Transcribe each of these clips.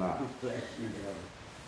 Bless you, brother.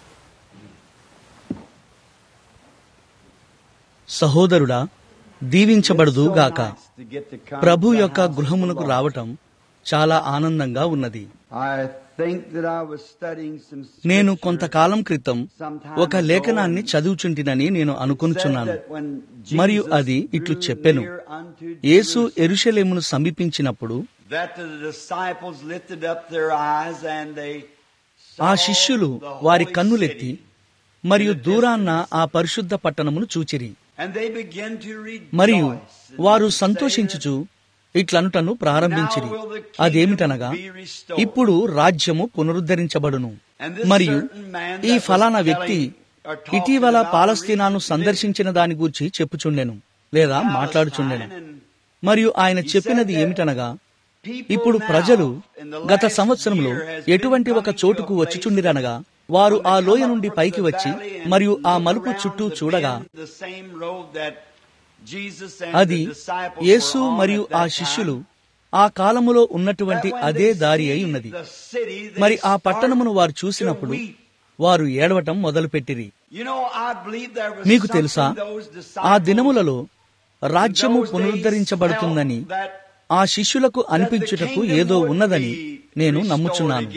సహోదరుడా దీవించబడుదు It's so గాక nice to get to come Prabhu to the యొక్క house of the గృహమునకు Lord. రావటం చాలా ఆనందంగా ఉన్నది I think that I was studying some నేను scripture కొంతకాలం క్రితం sometime ఒక ago లేఖనాన్ని and చదువుచుంటినని నేను said అనుకొనుచున్నాను that when మరియు Jesus అది ఇట్లు drew చెప్పెను near unto Yesu Jerusalem, ఎరుషలేమును సమీపించినప్పుడు that the disciples lifted up their eyes and they ఆ saw శిష్యులు the వారి holy కన్నులెత్తి city, మరియు దూరాన్న ఆ పరిశుద్ధ పట్టణమును చూచిరి and they began to మరియు rejoice and వారు say సంతోషించుచు ఇట్లనుటను ప్రారంభించిరి Now will the kingdom అదేమిటనగా be restored. ఇప్పుడు రాజ్యము పునరుద్ధరించబడును And this మరియు certain man ఈ that was ఫలానా వ్యక్తి telling or talking ఇటీవల about పాలస్తీనాను recent సందర్శించిన దాని గూర్చి చెప్పుచుండెను లేదా Palestine మాట్లాడుచుండెను and మరియు ఆయన He చెప్పినది said that ఏమిటనగా people ఇప్పుడు now ప్రజలు in the గత last సంవత్సరంలో year has been ఎటువంటి ఒక coming to చోటుకు a వచ్చుచుండిరనగా place వారు when ఆ they లోయ come నుండి up పైకి the వచ్చి valley and మరియు ఆ look మలుపు around చుట్టూ the చూడగా bend, the same road that Jesus and అది the disciples Yesu were on మరియు at ఆ that శిష్యులు time. ఆ కాలములో ఉన్నటువంటి That when అదే they దారి see అయి ఉన్నది the city, they మరి ఆ start పట్టణమును వారు to చూసినప్పుడు weep. వారు ఏడవటం మొదలుపెట్టిరి You know, I believe there was మీకు something తెలుసా those ఆ disciples దినములలో రాజ్యము in those days పునరుద్ధరించబడుతుందని felt that ఆ శిష్యులకు అనిపించుటకు ఏదో ఉన్నదని నేను నమ్ముచున్నాను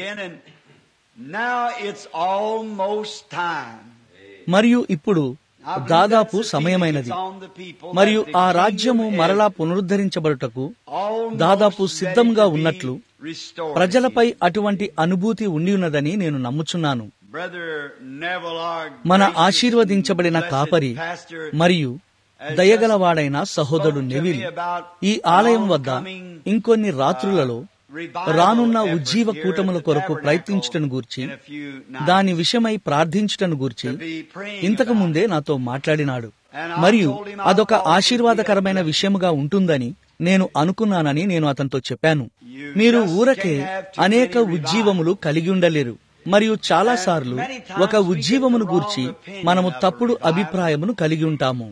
Now it's almost time. మరియు ఇప్పుడు I believe దాదాపు that's the సమయమైనది feeling that's on the people మరియు that the ఆ kingdom రాజ్యము is మరలా పునరుద్ధరించబడుటకు almost దాదాపు ready సిద్ధంగా to be ఉన్నట్లు restored. ప్రజలపై అటువంటి అనుభూతి ఉండి ఉన్నదని నేను నమ్ముచున్నాను Brother Neville, our మన gracious ఆశీర్వదించబడిన blessed కాపరి pastor, మరియు దయగలవాడైన సహోదరుడు నెవిల్ ఈ ఆలయం వద్ద ఇంకొన్ని రాత్రులలో రానున్న ఉజ్జీవ కూటముల కొరకు ప్రయత్నించటను గూర్చి దాని విషయమై ప్రార్థించటను గూర్చి ఇంతకు ముందే నాతో మాట్లాడినాడు మరియు అదొక ఆశీర్వాదకరమైన విషయముగా ఉంటుందని నేను అనుకున్నానని నేను అతనితో చెప్పాను మీరు ఊరకే అనేక ఉజ్జీవములు కలిగి ఉండలేరు మరియు చాలాసార్లు ఒక ఉజ్జీవమును గూర్చి మనము తప్పుడు అభిప్రాయమును కలిగి ఉంటాము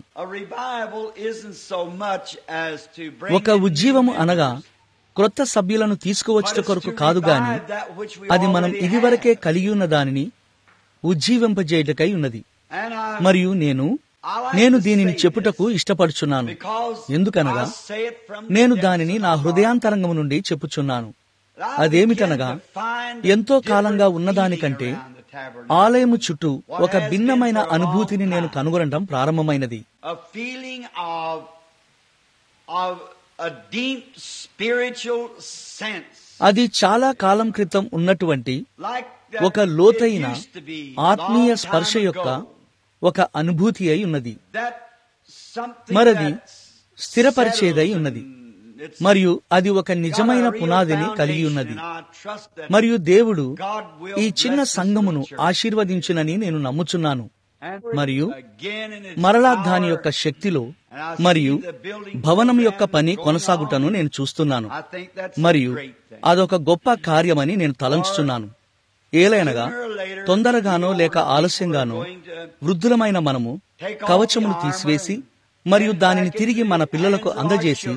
ఒక ఉజ్జీవము అనగా క్రొత్త సభ్యులను తీసుకువచ్చుట కొరకు కాదు గాని అది మనం ఇదివరకే కలిగి ఉన్న దానిని ఉజ్జీవింపజేయుటకై ఉన్నది మరియు నేను నేను దీనిని చెప్పుటకు ఇష్టపడుచున్నాను ఎందుకనగా నేను దానిని నా హృదయాంతరంగము నుండి చెప్పుచున్నాను అదేమిటనగా ఎంతో కాలంగా ఉన్నదానికంటే ఆలయము చుట్టూ ఒక భిన్నమైన అనుభూతిని నేను కనుగొనడం ప్రారంభమైనది a feeling of of a deep spiritual sense అది చాలా కాలం క్రితం ఉన్నటువంటి like that ఒక లోతైన it used to be ఆత్మీయ long స్పర్శ time యొక్క ago. ఒక అనుభూతి అయి ఉన్నది That something మరది that స్థిరపరిచేదై settles ఉన్నది and it's మరియు అది ఒక got నిజమైన a real పునాదిని కలిగి foundation, ఉన్నది and I trust that మరియు దేవుడు God will ఈ చిన్న bless this సంఘమును little church. ఆశీర్వదించునని నేను నమ్ముచున్నాను And మరియు again in its మరలా power, దాని యొక్క శక్తిలో and I see మరియు the building భవనం యొక్క program పని going కొనసాగుటను on. నేను చూస్తున్నాను I think that's a మరియు great thing. అదొక గొప్ప కార్యమని నేను తలంచుచున్నాను ఏలైనగా తొందరగానో లేక ఆలస్యంగానో వృద్ధులమైన మనము కవచమును తీసివేసి మరియు దానిని తిరిగి మన పిల్లలకు అందజేసి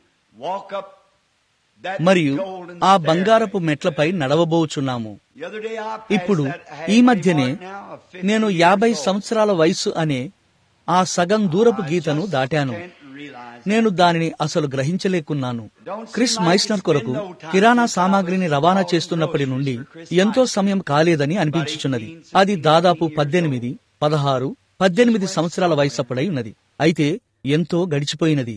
మరియు ఆ బంగారపు మెట్లపై నడవబోచున్నాము ఇప్పుడు ఈ మధ్యనే నేను యాభై సంవత్సరాల వయసు అనే ఆ సగం దూరపు గీతను దాటాను నేను దానిని అసలు గ్రహించలేకున్నాను క్రిస్ మైస్నర్ కొరకు కిరాణా సామాగ్రిని రవాణా చేస్తున్నప్పటి నుండి ఎంతో సమయం కాలేదని అనిపించుచున్నది అది దాదాపు పద్దెనిమిది పదహారు పద్దెనిమిది సంవత్సరాల వయసప్పుడై ఉన్నది అయితే ఎంతో గడిచిపోయినది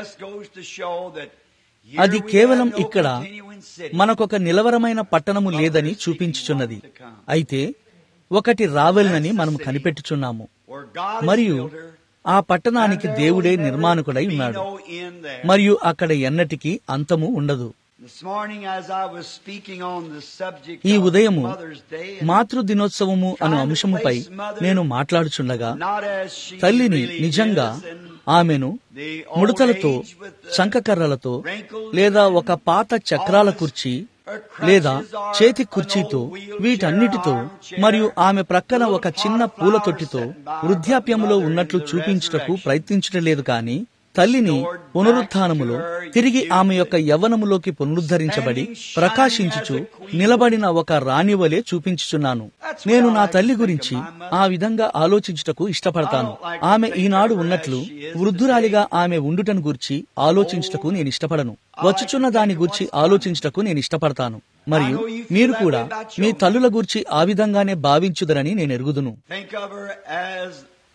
అది కేవలం ఇక్కడ మనకొక నిలవరమైన పట్టణము లేదని చూపించుచున్నది అయితే ఒకటి రావెలనని మనం కనిపెట్టుచున్నాము మరియు ఆ పట్టణానికి దేవుడే నిర్మాణకుడై ఉన్నాడు మరియు అక్కడ ఎన్నటికీ అంతము ఉండదు ఈ ఉదయము మాతృ దినోత్సవము అను అంశముపై నేను మాట్లాడుచుండగా తల్లిని నిజంగా ఆమెను ముడతలతో చంకకర్రలతో లేదా ఒక పాత చక్రాల కుర్చీ లేదా చేతి కుర్చీతో వీటన్నిటితో మరియు ఆమె ప్రక్కన ఒక చిన్న పూల తొట్టితో వృద్ధాప్యములో ఉన్నట్లు చూపించుటకు ప్రయత్నించటం లేదు కానీ తల్లిని పునరుత్నములో తిరిగి ఆమె యొక్క యవ్వనములోకి పునరుద్ధరించబడి ప్రకాశించుచు నిలబడిన ఒక రాణి వలె చూపించుచున్నాను నేను నా తల్లి గురించి ఆ విధంగా ఆలోచించుటకు ఇష్టపడతాను ఆమె ఈనాడు ఉన్నట్లు వృద్ధురాలిగా ఆమె ఉండుటను గురించి ఆలోచించుటకు నేను ఇష్టపడను వచ్చుచున్న దాని గురించి ఆలోచించుటకు నేను ఇష్టపడతాను మరియు మీరు కూడా మీ తల్లుల గురించి ఆ విధంగానే భావించుదరని నేను ఎరుగుదును Think of her as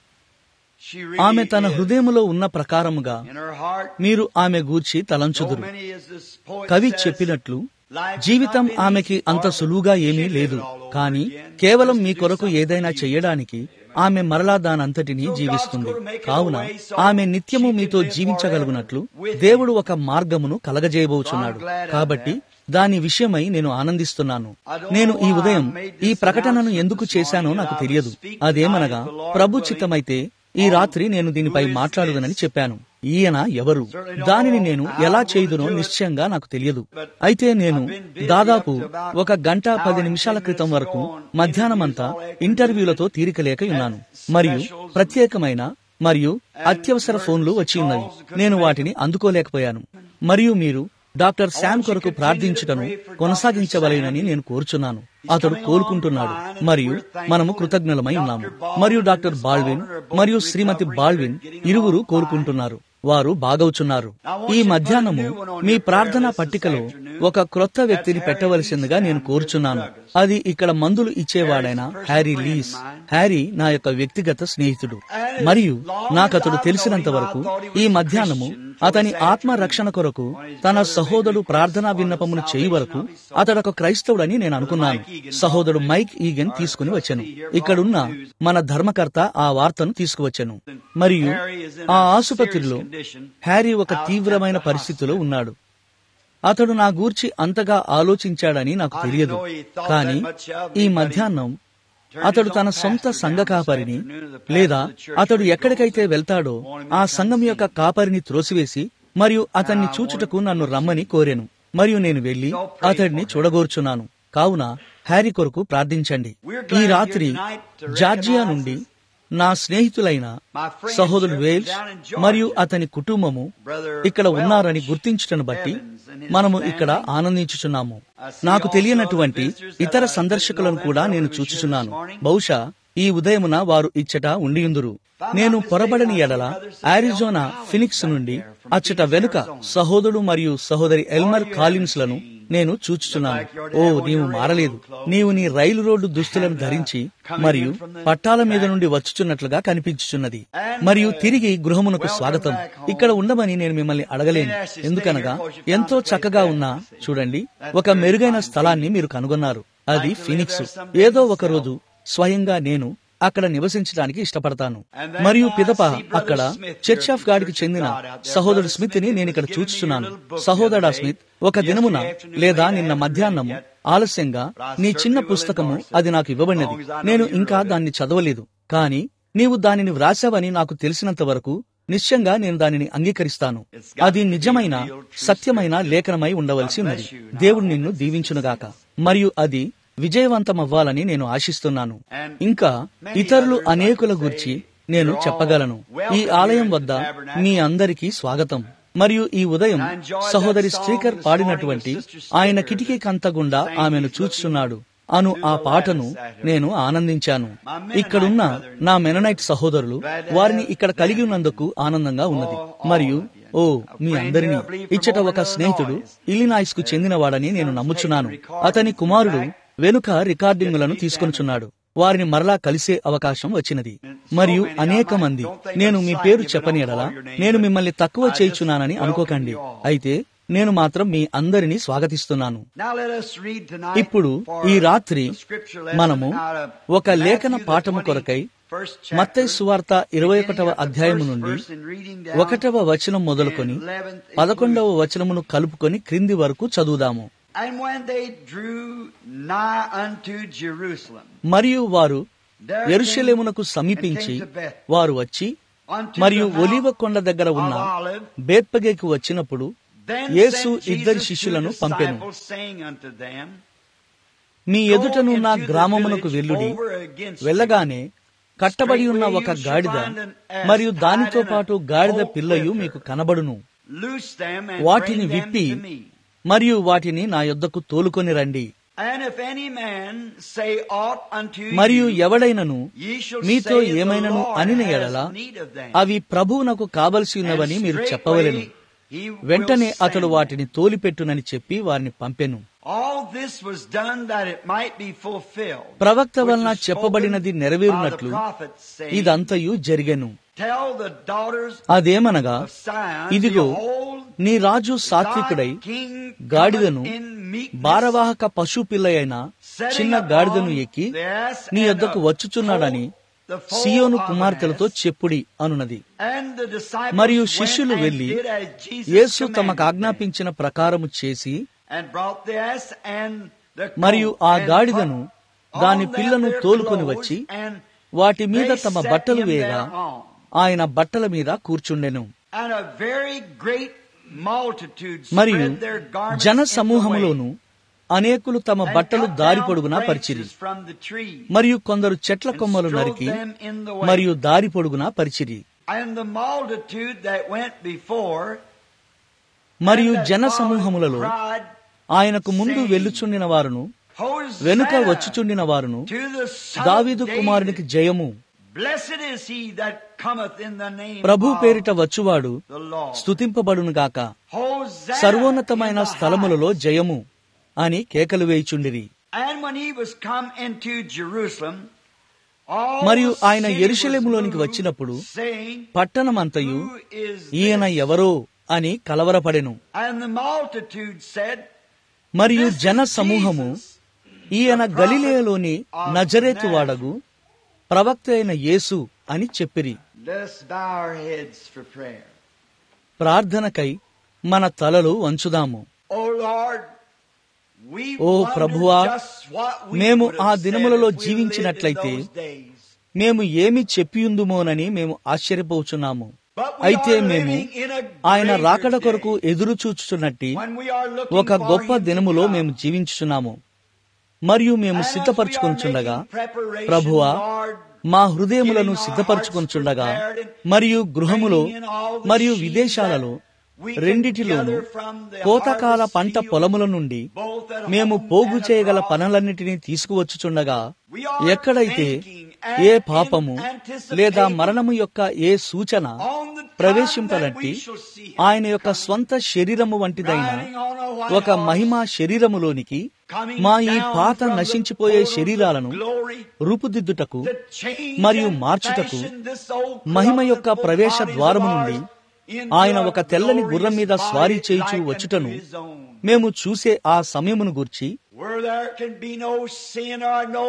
she ఆమె really తన is. హృదయములో ఉన్న ప్రకారముగా In her heart, మీరు ఆమె గూర్చి so తలంచుదురు many as this poet కవి says, చెప్పినట్లు life జీవితం has not been ఆమెకి easy అంత for her, సులువుగా but ఏమీ she లేదు did it all over కానీ again. కేవలం Just మీ do కొరకు something ఏదైనా for you. చెయ్యడానికి ఆమె మరలా దానంతటిని So God's జీవిస్తుంది gonna make it కావున a way so ఆమె నిత్యము she can మీతో live జీవించగలుగునట్లు forever with దేవుడు ఒక మార్గమును కలగజేయబోచున్నాడు So I'm glad of కాబట్టి that. దాని విషయమై నేను ఆనందిస్తున్నాను I don't నేను ఈ know why ఉదయం I made ఈ this ప్రకటనను announcement ఎందుకు this చేశానో morning నాకు that I తెలియదు would speak అదేమనగా tonight, if the Lord Prabhu willing, చిత్తమైతే ఈ on రాత్రి నేను దీనిపై who is మాట్లాడుదనని this? చెప్పాను ఈయన ఎవరు Certainly don't దానిని know నేను how ఎలా I'm going to చేయుదునో do it. నిశ్చయంగా నాకు తెలియదు But అయితే నేను I've been busy దాదాపు up to about ఒక గంట hour పది and నిమిషాల ten క్రితం minutes వరకు ago on మధ్యాహ్నమంతా interviews all afternoon ఇంటర్వ్యూలతో తీరికలేక ఉన్నాను and మరియు specials ప్రత్యేకమైన మరియు అత్యవసర ఫోన్లు వచ్చి ఉన్నవి నేను వాటిని అందుకోలేకపోయాను మరియు మీరు డాక్టర్ శామ్ కొరకు ప్రార్థించుటను కొనసాగించవలెనని నేను కోరుచున్నాను అతడు కోలుకుంటున్నాడు మరియు మనము కృతజ్ఞులమై ఉన్నాము మరియు డాక్టర్ బాల్విన్ మరియు శ్రీమతి బాల్విన్ ఇరువురు కోలుకుంటున్నారు వారు బాగవుచున్నారు ఈ మధ్యాహ్నము మీ ప్రార్థనా పట్టికలో ఒక క్రొత్త వ్యక్తిని పెట్టవలసిందిగా నేను కోరుచున్నాను అది ఇక్కడ మందులు ఇచ్చేవాడైన హ్యారీ లీస్ హ్యారీ నా యొక్క వ్యక్తిగత స్నేహితుడు మరియు నాకతడు తెలిసినంత వరకు ఈ మధ్యాహ్నము అతని ఆత్మ రక్షణ కొరకు తన సహోదరుడు ప్రార్థనా విన్నపమును చేయి వరకు అతడు ఒక క్రైస్తవుడని నేను అనుకున్నాను సహోదరుడు మైక్ ఈగన్ తీసుకుని వచ్చాను ఇక్కడున్న మన ధర్మకర్త ఆ వార్తను తీసుకువచ్చాను మరియు ఆ ఆసుపత్రిలో హ్యారీ ఒక తీవ్రమైన పరిస్థితిలో ఉన్నాడు అతడు నా గూర్చి అంతగా ఆలోచించాడని నాకు తెలియదు కానీ ఈ మధ్యాహ్నం అతడు తన సొంత సంఘ కాపరిని లేదా అతడు ఎక్కడికైతే వెళ్తాడో ఆ సంఘం యొక్క కాపరిని త్రోసివేసి మరియు అతన్ని చూచుటకు నన్ను రమ్మని కోరాను మరియు నేను వెళ్లి అతడిని చూడగోర్చున్నాను కావున హ్యారీ కొరకు ప్రార్థించండి ఈ రాత్రి జార్జియా నుండి నా స్నేహితులైన సహోదరుడు వేల్స్ మరియు అతని కుటుంబము ఇక్కడ ఉన్నారని గుర్తించటను బట్టి మనము ఇక్కడ ఆనందించుచున్నాము నాకు తెలియనటువంటి ఇతర సందర్శకులను కూడా నేను చూచుచున్నాను బహుశా ఈ ఉదయమున వారు ఇచ్చట ఉండియుందురు నేను పొరబడని ఎడల ఆరిజోనా ఫినిక్స్ నుండి అచ్చట వెనుక సహోదరుడు మరియు సహోదరి ఎల్మర్ కాలిన్స్ లను నేను చూచుచున్నాను ఓ నీవు మారలేదు నీవు నీ రైలు రోడ్డు దుస్తులను ధరించి మరియు పట్టాల మీద నుండి వచ్చుచున్నట్లుగా కనిపించుచున్నది మరియు తిరిగి గృహమునకు స్వాగతం ఇక్కడ ఉండమని నేను మిమ్మల్ని అడగలేను ఎందుకనగా ఎంతో చక్కగా ఉన్న చూడండి ఒక మెరుగైన స్థలాన్ని మీరు కనుగొన్నారు అది ఫినిక్స్ ఏదో ఒక రోజు స్వయంగా నేను అక్కడ నివసించడానికి ఇష్టపడతాను మరియు పిదప అక్కడ చర్చ్ ఆఫ్ గాడ్ కి చెందిన సహోదరుడు స్మిత్ ని నేను ఇక్కడ చూచుచున్నాను సహోదరుడా స్మిత్ ఒక దినమున లేదా నిన్న మధ్యాహ్నము ఆలస్యంగా నీ చిన్న పుస్తకము అది నాకు ఇవ్వబడినది నేను ఇంకా దాన్ని చదవలేదు కానీ నీవు దానిని వ్రాసావని నాకు తెలిసినంత వరకు నిశ్చయంగా నేను దానిని అంగీకరిస్తాను అది నిజమైన సత్యమైన లేఖనమై ఉండవలసి ఉన్నది దేవుడు నిన్ను దీవించునుగాక మరియు అది విజయవంతమవ్వాలని నేను ఆశిస్తున్నాను ఇంకా ఇతరులు అనేకుల గురించి నేను చెప్పగలను ఈ ఆలయం వద్ద మీ అందరికీ స్వాగతం మరియు ఈ ఉదయం సహోదరి స్పీకర్ పాడినటువంటి ఆయన కిటికీ కంత గుండా ఆమెను చూచుచున్నాడు అను ఆ పాటను నేను ఆనందించాను ఇక్కడున్న నా మెననైట్ సహోదరులు వారిని ఇక్కడ కలిగి ఉన్నందుకు ఆనందంగా ఉన్నది మరియు ఓ మీ అందరినీ ఇచ్చట ఒక స్నేహితుడు ఇలినాయిస్ కు చెందినవాడని నేను నమ్ముచున్నాను అతని కుమారుడు వెనుక రికార్డింగులను తీసుకొనుచున్నాడు వారిని మరలా కలిసే అవకాశం వచ్చినది మరియు అనేక మంది నేను మీ పేరు చెప్పని ఎడలా నేను మిమ్మల్ని తక్కువ చేయుచున్నానని అనుకోకండి అయితే నేను మాత్రం మీ అందరినీ స్వాగతిస్తున్నాను ఇప్పుడు ఈ రాత్రి మనము ఒక లేఖన పాఠము కొరకై మత్తయి సువార్త ఇరవై ఒకటవ అధ్యాయము నుండి ఒకటవ వచనం మొదలుకొని పదకొండవ వచనమును కలుపుకొని క్రింది వరకు చదువుదాము And when they drew nigh unto Jerusalem, మరియు వారు ఎరుషలేమునకు సమీపించి వారు వచ్చి మరియు ఒలివ కొండ దగ్గర ఉన్న బేత్పగేకి వచ్చినప్పుడు then యేసు sent ఇద్దరి Jesus శిష్యులను two పంపెను disciples, saying unto them, me ఎదుటనున్న Go into the గ్రామమునకు village వెళ్ళుడి over against you. వెళ్ళగానే కట్టబడి ఉన్న ఒక గాడిద మరియు దానితో పాటు గాడిద పిల్లయు మీకు కనబడును Loose them and వాటిని bring them విప్పి to me. మరియు వాటిని నా యొద్దకు తోలుకొని రండి And if any man say aught unto మరియు you, ఎవడైనను ye shall మీతో say, The ఏమైనను Lord అనిన has ఎడల need of them. అవి ప్రభువునకు కావలసి And ఉన్నవని మీరు straightway చెప్పవలెను he will వెంటనే send అతడు them. వాటిని తోలిపెట్టునని చెప్పి వారిని పంపెను All this was done that it might be fulfilled. ప్రవక్త which వలన was చెప్పబడినది spoken నెరవేరునట్లు by the prophet, saying, ఇదంతయు జరిగెను Tell the daughters అదేమనగా of Zion, ఇదిగో Behold, నీ రాజు సాత్వికుడై thy king గాడిదను cometh in meekness, భారవాహక పశు పిల్ల అయిన setting చిన్న upon గాడిదను ఎక్కి the ass నీ and యొద్దకు the వచ్చుచున్నాడని foal- the foal Zion of an కుమార్తెలతో ass. చెప్పుడి అనునది And the disciples మరియు went శిష్యులు and వెళ్లి did as Jesus యేసు తమకు commanded them, ఆజ్ఞాపించిన ప్రకారము చేసి and brought the ass and the మరియు colt, ఆ and గాడిదను put దాని on them పిల్లను their తోలుకొని clothes, వచ్చి and వాటి మీద they తమ set బట్టలు him వేయగా thereon. ఆయన బట్టల మీద కూర్చుండెను And a very great multitude మరియు spread their garments జన in the way, సమూహములోను అనేకులు తమ and బట్టలు cut దారి down పొడుగునా పరిచిరి branches from the trees, మరియు కొందరు చెట్ల and కొమ్మలు strode నరికి them in the way. మరియు దారి పొడుగునా పరిచిరి And the multitude that went before, మరియు and that జన followed సమూహములలో cried, ఆయనకు ముందు వెళ్ళుచుండిన వారును వెనుక Hosanna వచ్చుచుండిన వారును to the Son దావీదు of కుమారునికి David. జయము Blessed is he that cometh in the name Prabhu of పేరిట వచ్చువాడు the Lord. స్తుతింపబడునుగాక Hosanna సర్వోన్నతమైన in the స్థలములలో జయము అని కేకలు వేయుచుండిరి And when he was come into Jerusalem, all మరియు the ఆయన city యెరూషలేములోనికి was moved, వచ్చినప్పుడు saying, పట్టణమంతయు Who is ఈయన this? ఎవరో అని కలవరపడెను And the multitude said, మరియు This జన is సమూహము Jesus, ఈయన the గలిలేయలోని of నజరేతు Nazareth. వాడగు ప్రవక్త అయిన యేసు అని చెప్పిరి Let's bow our heads for prayer. ప్రార్థనకై మన తలలు వంచుదాము O Lord, we oh wonder ప్రభువా, just what we మేము would have ఆ said దినములలో if we జీవించినట్లయితే lived in those days. మేము ఏమి చెప్పియుందుమోనని మేము ఆశ్చర్యపోచున్నాము But we అయితే are మేము living in a ఆయన greater రాకడ day కొరకు ఎదురు చూచుచున్నట్టి when we are looking ఒక for గొప్ప him to దినములో come. మేము జీవించుచున్నాము మరియు మేము And as we are సిద్ధపరచుకొంచుండగా making preparation, ప్రభువా Lord, మా హృదయములను getting our సిద్ధపరచుకొంచుండగా hearts prepared and మరియు గృహములో bringing in all the మరియు sheaves విదేశాలలో that we can రెండిటిలోనూ gather from the కోతకాల harvest పంట field, పొలముల నుండి both at మేము home పోగు and చేయగల abroad. పనులన్నిటినీ తీసుకువచ్చుచుండగా We are ఎక్కడైతే thinking ఏ and పాపము anticipating లేదా మరణము యొక్క ఏ సూచన on the time ప్రవేశింపనట్టి that we shall see him ఆయన యొక్క coming, స్వంత శరీరము వంటిదైన riding on a white ఒక horse, మహిమా శరీరములోనికి coming మా ఈ down పాత from the నశించిపోయే portals of శరీరాలను glory రూపుదిద్దుటకు to change మరియు and మార్చుటకు fashion this old మహిమ యొక్క corruptible ప్రవేశ bodies of ద్వారము ours నుండి into ఆయన a ఒక తెల్లని glorious గుర్రం మీద body స్వారీ చేయుచు like unto వచ్చుటను his own. మేము చూసే ఆ సమయమును గూర్చి Where there can be no sin or no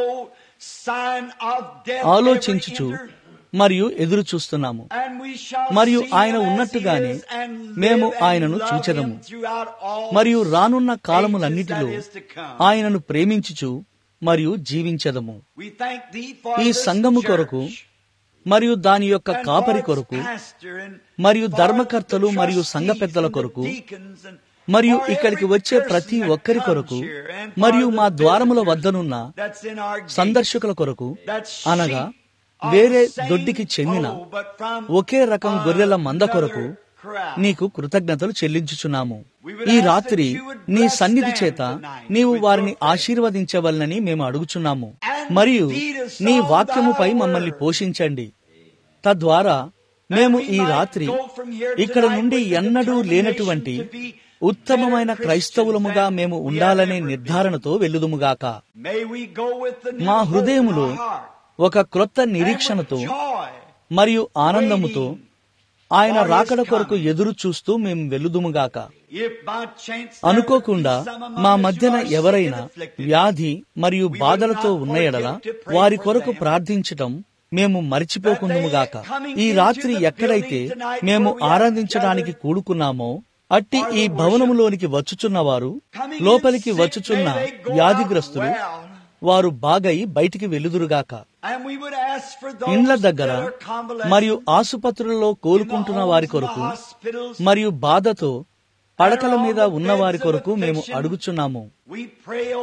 sign of death ఆలోచించుచు ever enter, మరియు ఎదురు చూస్తున్నాము and we shall మరియు see ఆయన him as ఉన్నట్టుగానే he is and మేము live and ఆయనను love చూచెదము. him throughout all మరియు రానున్న ages కాలములన్నిటిలో that is to come. ఆయనను ప్రేమించుచు మరియు జీవించదము We thank thee for ఈ this సంఘము church కొరకు మరియు దాని యొక్క and కాపరి for కొరకు its pastor and మరియు for ధర్మకర్తలు the మరియు trustees సంఘ పెద్దల and the కొరకు deacons and మరియు for ఇక్కడికి every వచ్చే person ప్రతి that ఒక్కరి comes కొరకు here and for మరియు the మా ద్వారముల visitors వద్దనున్న that's in our gates. సందర్శకుల కొరకు That's అనగా sheep of వేరే the same దొడ్డికి చెందిన fold, but from ఒకే రకం గొర్రెల మంద కొరకు another crowd. నీకు కృతజ్ఞతలు చెల్లించుచున్నాము We would ఈ ask రాత్రి that you would నీ bless సన్నిధి them చేత tonight నీవు with వారిని your prayer. ఆశీర్వదించవలనని మేము అడుగుచున్నాము And మరియు feed us నీ on వాక్యముపై thy మమ్మల్ని word. పోషించండి తద్వారా మేము And we ఈ might రాత్రి go from here ఇక్కడ tonight నుండి with the ఎన్నడూ determination లేనటువంటి to be ఉత్తమమైన better క్రైస్తవులముగా Christians మేము than we ఉండాలనే have ever been. నిర్ధారణతో వెళ్ళుదుముగాక May we go with the new మా hope in హృదయములో our heart ఒక క్రొత్త and with నిరీక్షణతో joy, మరియు ఆనందముతో waiting ఆయన for his రాకడ కొరకు coming. ఎదురు చూస్తూ మేము వెలుదుముగాక If by chance there అనుకోకుండా be some among మా us who మధ్యన are sick ఎవరైనా and afflicted, వ్యాధి మరియు We బాధలతో will not ఉన్న ఎడల forget to pray వారి for కొరకు them. ప్రార్థించటం మేము మరిచిపోకుందుముగాక That they coming ఈ into రాత్రి the ఎక్కడైతే building tonight మేము where we are ఆరాధించడానికి gathered కూడుకున్నామో అట్టి for ఈ the భవనములోనికి వచ్చుచున్నవారు coming లోపలికి in sick, వచ్చుచున్న may they go వ్యాధిగ్రస్తులు out well. వారు బాగై బయటికి వెలుదురుగాక And we would ask for those ఇండ్ల దగ్గర that are convalescent మరియు ఆసుపత్రులలో కోలుకుంటున్న వారి in the homes, కొరకు the hospitals, మరియు బాధతో పడకల and మీద all the ఉన్న వారి beds of కొరకు మేము affliction. అడుగుచున్నాము We pray, O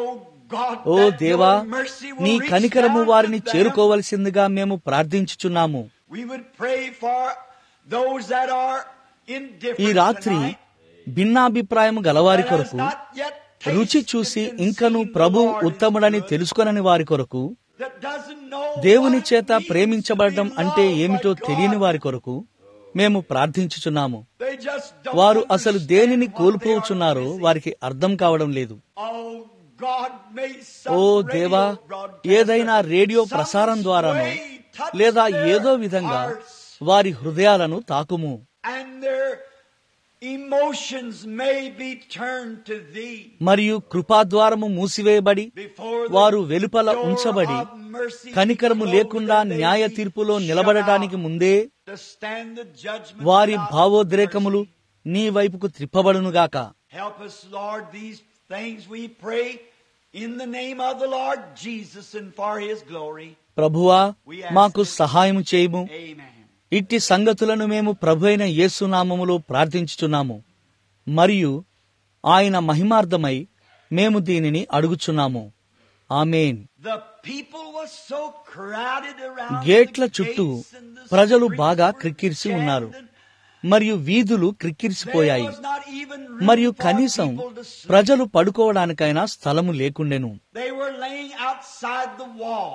God, oh that దేవా your mercy will నీ reach కనికరము down వారిని to them. చేరుకోవలసిందిగా మేము ప్రార్థించుచున్నాము We would pray for those that are ఈ indifferent రాత్రి tonight, భిన్నాభిప్రాయం గలవారి that has కొరకు not yet రుచి tasted చూసి and ఇంకను seen the Prabhu Lord is ఉత్తముడని good, తెలుసుకొనని వారి కొరకు that doesn't know దేవుని what చేత it means ప్రేమించబడడం to be అంటే loved ఏమిటో by God. తెలియని వారి కొరకు మేము ప్రార్థించుచున్నాము They just don't వారు అసలు understand దేనిని what they కోల్పోచున్నారో are missing. వారికి అర్థం కావడం లేదు Oh, God, may some ఓ radio దేవా broadcaster, ఏదైనా రేడియో some ప్రసారం ద్వారానో way touch లేదా their ఏదో విధంగా hearts వారి హృదయాలను తాకుము and their emotions may be turned to thee మరియు కృపాద్వారము మూసివేయబడి before the వారు వెలుపల door ఉంచబడి of mercy కనికరము be లేకుండా closed and they న్యాయ be తీర్పులో shut నిలబడటానికి out ముందే to stand the judgment వారి without భావోద్రేకములు mercy. నీ వైపుకు త్రిప్పబడునుగాక Help us, Lord, these things we pray in the name of the Lord Jesus and for his glory. ప్రభువా మాకు సహాయము చేయుము Amen. ఇట్టి సంగతులను మేము ప్రభు అయిన యేసునామములో ప్రార్థించుచున్నాము మరియు ఆయన మహిమార్థమై మేము దీనిని అడుగుచున్నాము amen The people were so crowded around గేట్ల the చుట్టూ gates and the ప్రజలు streets బాగా were క్రిక్కిరిసి ఉన్నారు jammed and మరియు వీధులు there క్రిక్కిరిసిపోయాయి was not even room మరియు for కనీసం people to sleep. ప్రజలు పడుకోవడానికైనా స్థలము లేకుండెను They were laying outside the wall,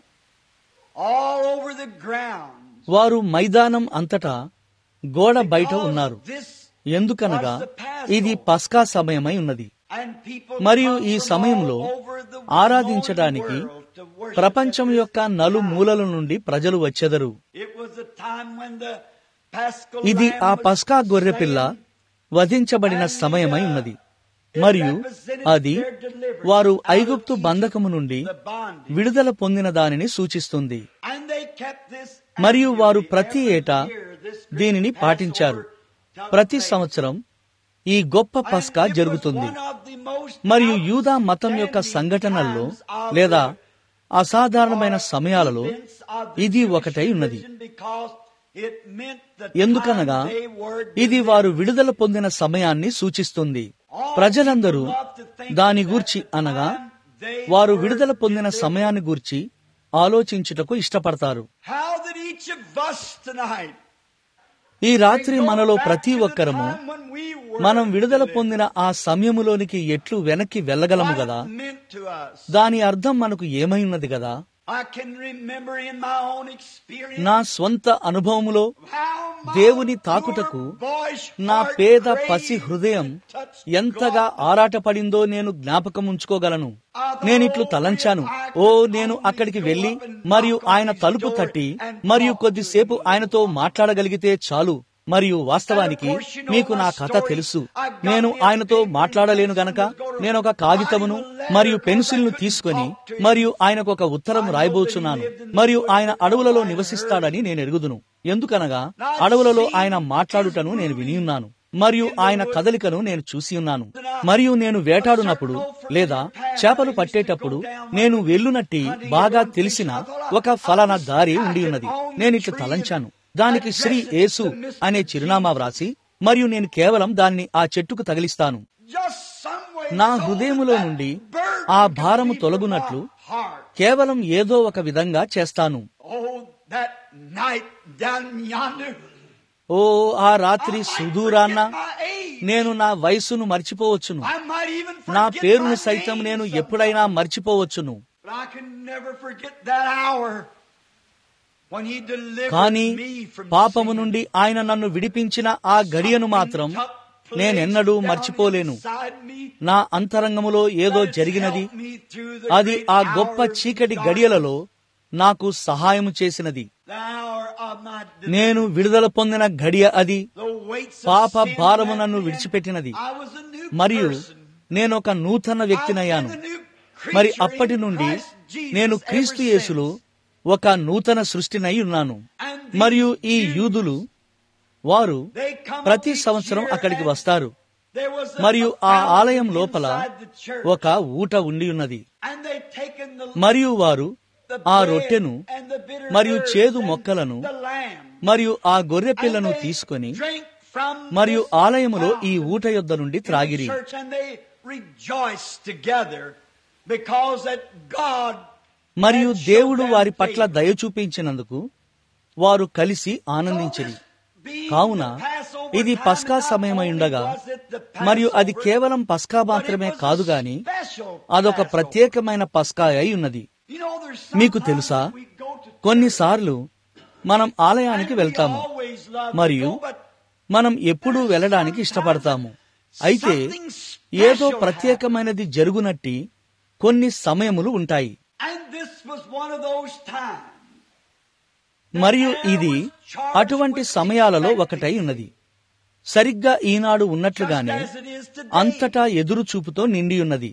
all over the ground. వారు మైదానం అంతటా గోడ బయట Because ఉన్నారు this ఎందుకనగా was the Passover. ఇది పస్కా సమయమై ఉన్నది And people మరియు come ఈ from సమయంలో all over the ఆరాధించడానికి known world to worship ప్రపంచం at this యొక్క నలుమూలల time. నుండి ప్రజలు వచ్చెదరు It was a time when the Paschal ఇది lamb ఆ was పస్కా గొర్రెపిల్ల slain. వధించబడిన సమయమై ఉన్నది మరియు అది వారు ఐగుప్తు బంధకము నుండి విడుదల పొందిన దానిని సూచిస్తుంది And they kept this మరియు వారు annually. ప్రతి Every ఏటా year this great దీనిని Passover పాటించారు took ప్రతి place. సంవత్సరం ఈ గొప్ప And పస్కా it was జరుగుతుంది one of the most మరియు యూదా మతం యొక్క outstanding సంఘటనల్లో times of లేదా the అసాధారణమైన సమయాలలో events of the ఇది Jewish ఒకటై ఉన్నది religion because it meant the ఎందుకనగా time they were ఇది వారు విడుదల పొందిన సమయాన్ని సూచిస్తుంది ప్రజలందరూ దాని గూర్చి అనగా వారు విడుదల పొందిన సమయాన్ని గూర్చి ఆలోచించుటకు ఇష్టపడతారు How that each of us tonight ఈ రాత్రి మనలో ప్రతి ఒక్కరము మనం విడుదల పొందిన ఆ సమయములోనికి ఎట్లు వెనక్కి వెళ్ళగలము గదా దాని అర్థం మనకు ఏమై ఉన్నది కదా I can remember in my own experience నా స్వంత అనుభవములో how my దేవుని తాకుటకు poor boyish నా heart పేద craved పసి హృదయం to touch ఎంతగా God. ఆరాటపడిందో నేను జ్ఞాపకం ఉంచుకోగలను నేనిట్లు తలంచాను ఓ నేను అక్కడికి వెళ్లి మరియు ఆయన తలుపు తట్టి మరియు కొద్దిసేపు ఆయనతో మాట్లాడగలిగితే చాలు మరియు వాస్తవానికి మీకు నా కథ తెలుసు నేను ఆయనతో మాట్లాడలేను గనక నేను ఒక కాగితమును మరియు పెన్సిల్ ను తీసుకుని మరియు ఆయనకు ఒక ఉత్తరం రాయబోచున్నాను మరియు ఆయన అడవులలో నివసిస్తాడని నేను ఎరుగుదును ఎందుకనగా అడవులలో ఆయన మాట్లాడుటను నేను విని ఉన్నాను మరియు ఆయన కదలికను నేను చూసి ఉన్నాను మరియు నేను వేటాడునప్పుడు లేదా చేపలు పట్టేటప్పుడు నేను వెళ్ళునట్టి బాగా తెలిసిన ఒక ఫలానా దారి ఉండి ఉన్నది నేను ఇట్లు తలంచాను దానికి శ్రీ యేసు అనే చిరునామా వ్రాసి మరియు నేను కేవలం దాన్ని ఆ చెట్టుకు తగిలిస్తాను Just some way నా so హృదయములో that నుండి burden ఆ can భారము be తొలగునట్లు from my heart. కేవలం ఏదో ఒక విధంగా చేస్తాను Oh, that night down yonder. ఓ ఆ రాత్రి I might సుదూరాన్న forget my age. నేను నా వయస్సును మర్చిపోవచ్చును I might even నా forget పేరును my సైతం name నేను sometime. ఎప్పుడైనా మర్చిపోవచ్చును But I can never forget that hour when he delivered కానీ me from పాపము sin. నుండి ఆయన నన్ను విడిపించిన ఆ గడియను మాత్రం నేనెన్నడూ మర్చిపోలేను నా అంతరంగములో ఏదో జరిగినది అది ఆ గొప్ప చీకటి గడియలలో నాకు సహాయము చేసినది నేను విడుదల పొందిన గడియ అది పాప భారము నన్ను విడిచిపెట్టినది మరియు నేను ఒక నూతన వ్యక్తినయ్యాను మరి అప్పటి నుండి నేను క్రీస్తు యేసులో ఒక నూతన సృష్టినై ఉన్నాను మరియు ఈ యూదులు వారు ప్రతి సంవత్సరం అక్కడికి వస్తారు మరియు ఆ ఆలయం లోపల ఒక ఊట ఉండి ఉన్నది మరియు వారు ఆ రొట్టెను మరియు చేదు మొక్కలను మరియు ఆ గొర్రె పిల్లను తీసుకొని మరియు ఆలయములో ఈ ఊట యొద్ద నుండి త్రాగిరి because that God మరియు దేవుడు వారి పట్ల దయ చూపించినందుకు వారు కలిసి ఆనందించిరి కావున ఇది పస్కా సమయమై ఉండగా మరియు అది కేవలం పస్కా మాత్రమే కాదు గాని అదొక ప్రత్యేకమైన పస్కా అయి ఉన్నది మీకు తెలుసా కొన్నిసార్లు మనం ఆలయానికి వెళ్తాము మరియు మనం ఎప్పుడూ వెళ్ళడానికి ఇష్టపడతాము అయితే ఏదో ప్రత్యేకమైనది జరుగునట్టి కొన్ని సమయములు ఉంటాయి మరియు ఇది అటువంటి సమయాలలో ఒకటై ఉన్నది సరిగ్గా ఈనాడు ఉన్నట్లుగానే అంతటా ఎదురు చూపుతో నిండి ఉన్నది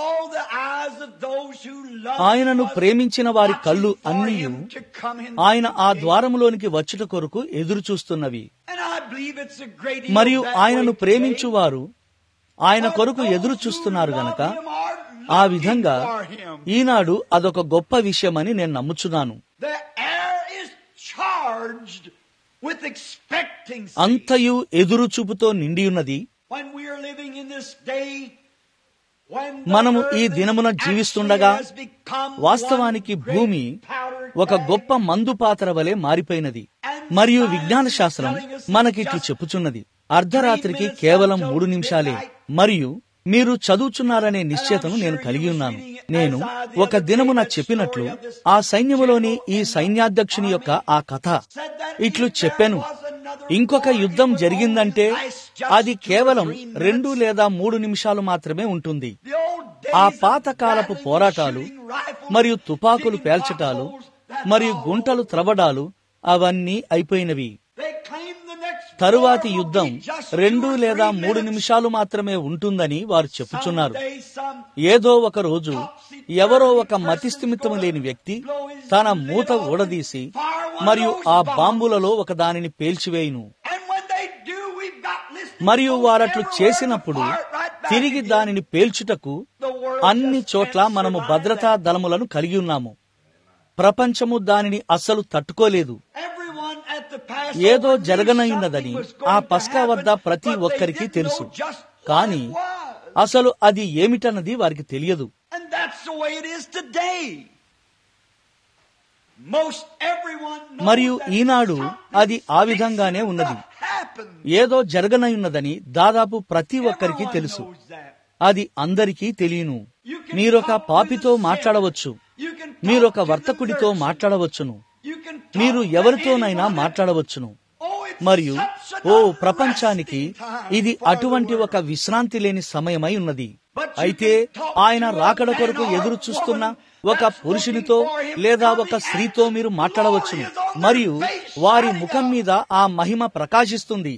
ఆయనను ప్రేమించిన వారి కళ్ళు అన్నీ ఆయన ఆ ద్వారములోనికి వచ్చుట కొరకు ఎదురు చూస్తున్నవి మరియు ఆయనను ప్రేమించువారు ఆయన కొరకు ఎదురు చూస్తున్నారు గనక ఆ విధంగా ఈనాడు అదొక గొప్ప విషయమని నేను నమ్ముచున్నాను అంతయు ఎదురు చూపుతో నిండియున్నది మనము ఈ దినమున జీవిస్తుండగా వాస్తవానికి భూమి ఒక గొప్ప మందు పాత్ర వలె మారిపోయినది మరియు విజ్ఞాన శాస్త్రం మనకిట్లు చెప్పుచున్నది అర్ధరాత్రికి కేవలం మూడు నిమిషాలే మరియు మీరు చదువుచున్నారనే నిశ్చయతను నేను కలిగి ఉన్నాను నేను ఒక దినమున చెప్పినట్లు ఆ సైన్యములోని ఈ సైన్యాధ్యక్షుని యొక్క ఆ కథ ఇట్లు చెప్పాను ఇంకొక యుద్ధం జరిగిందంటే అది కేవలం రెండు లేదా మూడు నిమిషాలు మాత్రమే ఉంటుంది ఆ పాతకాలపు పోరాటాలు మరియు తుపాకులు పేల్చటాలు మరియు గుంటలు త్రవడాలు అవన్నీ అయిపోయినవి తరువాతి యుద్ధం రెండు లేదా మూడు నిమిషాలు మాత్రమే ఉంటుందని వారు చెప్పుచున్నారు ఏదో ఒక రోజు ఎవరో ఒక మతిస్థిమితం లేని వ్యక్తి తన మూత ఊడదీసి మరియు ఆ బాంబులలో ఒక దానిని పేల్చివేయును మరియు వారట్లు చేసినప్పుడు తిరిగి దానిని పేల్చుటకు అన్ని చోట్ల మనము భద్రతా దళములను కలిగి ఉన్నాము ప్రపంచము దానిని అస్సలు తట్టుకోలేదు ఏదో జరగనయున్నదని ఆ పస్కా వద్ద ప్రతి ఒక్కరికి తెలుసు కానీ అసలు అది ఏమిటన్నది వారికి తెలియదు మరియు ఈనాడు అది ఆ విధంగానే ఉన్నది ఏదో జరగనయున్నదని దాదాపు ప్రతి ఒక్కరికి తెలుసు అది అందరికీ తెలియను మీరొక పాపితో మాట్లాడవచ్చు మీరొక వర్తకుడితో మాట్లాడవచ్చును మీరు ఎవరితోనైనా మాట్లాడవచ్చును మరియు ఓ ప్రపంచానికి ఇది అటువంటి ఒక విశ్రాంతి లేని సమయమై ఉన్నది అయితే ఆయన రాకడ కొరకు ఎదురు చూస్తున్న ఒక పురుషునితో లేదా ఒక స్త్రీతో మీరు మాట్లాడవచ్చును మరియు వారి ముఖం మీద ఆ మహిమ ప్రకాశిస్తుంది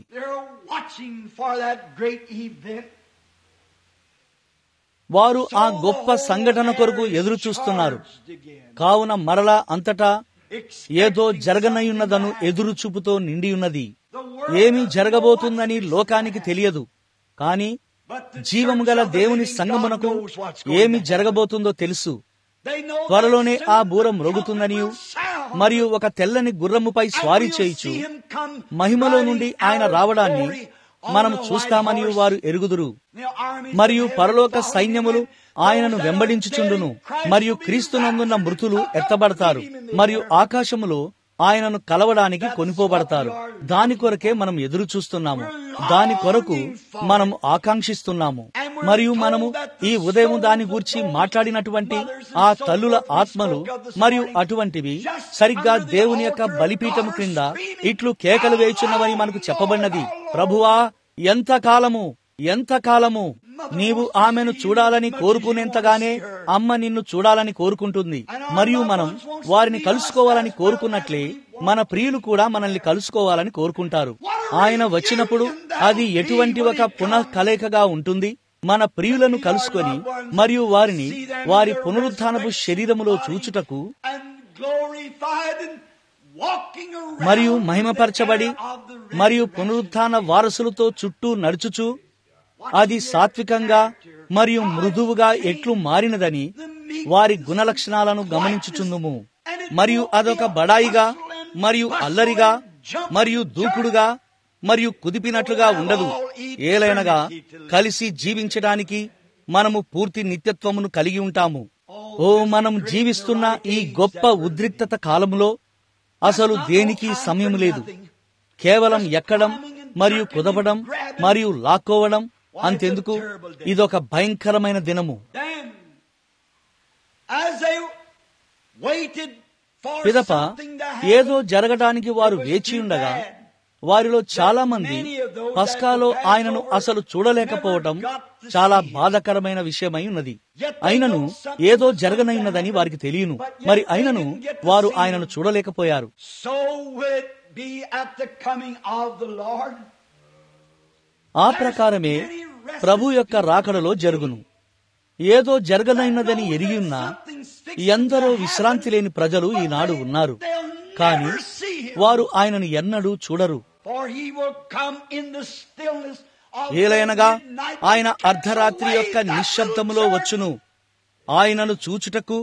వారు ఆ గొప్ప సంఘటన కొరకు ఎదురు చూస్తున్నారు కావున మరలా అంతటా ఏదో జరగనయున్నదను ఎదురు చూపుతో నిండి ఉన్నది ఏమి జరగబోతుందని లోకానికి తెలియదు కాని జీవము గల దేవుని సంగమునకు ఏమి జరగబోతుందో తెలుసు త్వరలోనే ఆ బూరం రొగుతుందనియు మరియు ఒక తెల్లని గుర్రముపై స్వారీ చేయిచు మహిమలో నుండి ఆయన రావడాన్ని మనం చూస్తామని వారు ఎరుగుదురు మరియు పరలోక సైన్యములు ఆయనను వెంబడించుచుండును మరియు క్రీస్తునందున్న మృతులు ఎత్తబడతారు మరియు ఆకాశములో ఆయనను కలవడానికి కొనిపోబడతారు దాని కొరకే మనం ఎదురు చూస్తున్నాము దాని కొరకు మనం ఆకాంక్షిస్తున్నాము మరియు మనము ఈ ఉదయం దాని గురించి మాట్లాడినటువంటి ఆ తల్లుల ఆత్మలు మరియు అటువంటివి సరిగ్గా దేవుని యొక్క బలిపీఠం క్రింద ఇట్లు కేకలు వేయుచున్నవని మనకు చెప్పబడినది ప్రభువా ఎంత కాలము ఎంత కాలము నీవు ఆమెను చూడాలని కోరుకునేంతగానే అమ్మ నిన్ను చూడాలని కోరుకుంటుంది మరియు మనం వారిని కలుసుకోవాలని కోరుకున్నట్లే మన ప్రియులు కూడా మనల్ని కలుసుకోవాలని కోరుకుంటారు ఆయన వచ్చినప్పుడు అది ఎటువంటి ఒక పునః కలయికగా ఉంటుంది మన ప్రియులను కలుసుకొని మరియు వారిని వారి పునరుద్ధానపు శరీరములో చూచుటకు మరియు మహిమపరచబడి మరియు పునరుద్ధాన వారసులతో చుట్టూ నడుచుచు అది సాత్వికంగా మరియు మృదువుగా ఎట్లు మారినదని వారి గుణలక్షణాలను గమనించుచుందుము మరియు అదొక బడాయిగా మరియు అల్లరిగా మరియు దూకుడుగా మరియు కుదిపినట్లుగా ఉండదు ఏలైనగా కలిసి జీవించడానికి మనము పూర్తి నిత్యత్వమును కలిగి ఉంటాము ఓ మనం జీవిస్తున్న ఈ గొప్ప ఉద్రిక్తత కాలంలో అసలు దేనికి సమయం లేదు కేవలం ఎక్కడం మరియు కుదపడం మరియు లాక్కోవడం అంతెందుకు ఇదొక భయంకరమైన దినము Then, as they waited for పిదప something to happen, ఏదో జరగడానికి వారు వేచి ఉండగా వారిలో చాలా మంది పస్కాలో ఆయనను అసలు చూడలేకపోవటం చాలా బాధకరమైన విషయమై ఉన్నది అయినను ఏదో జరగనైనదని వారికి తెలియను మరి అయినను వారు ఆయనను చూడలేకపోయారు so will it be at the coming of the Lord. ఆ ప్రకారమే ప్రభు యొక్క రాకడలో జరుగును ఏదో జరగనైనదని ఎరిగి ఉన్న ఎందరో విశ్రాంతి లేని ప్రజలు ఈనాడు ఉన్నారు కానీ వారు ఆయనను ఎన్నడూ చూడరు For he will come in the stillness of ఏలయనగా the midnight ఆయన to catch అర్ధరాత్రి away యొక్క that little నిశ్శబ్దములో church. వచ్చును ఆయనను చూచుటకు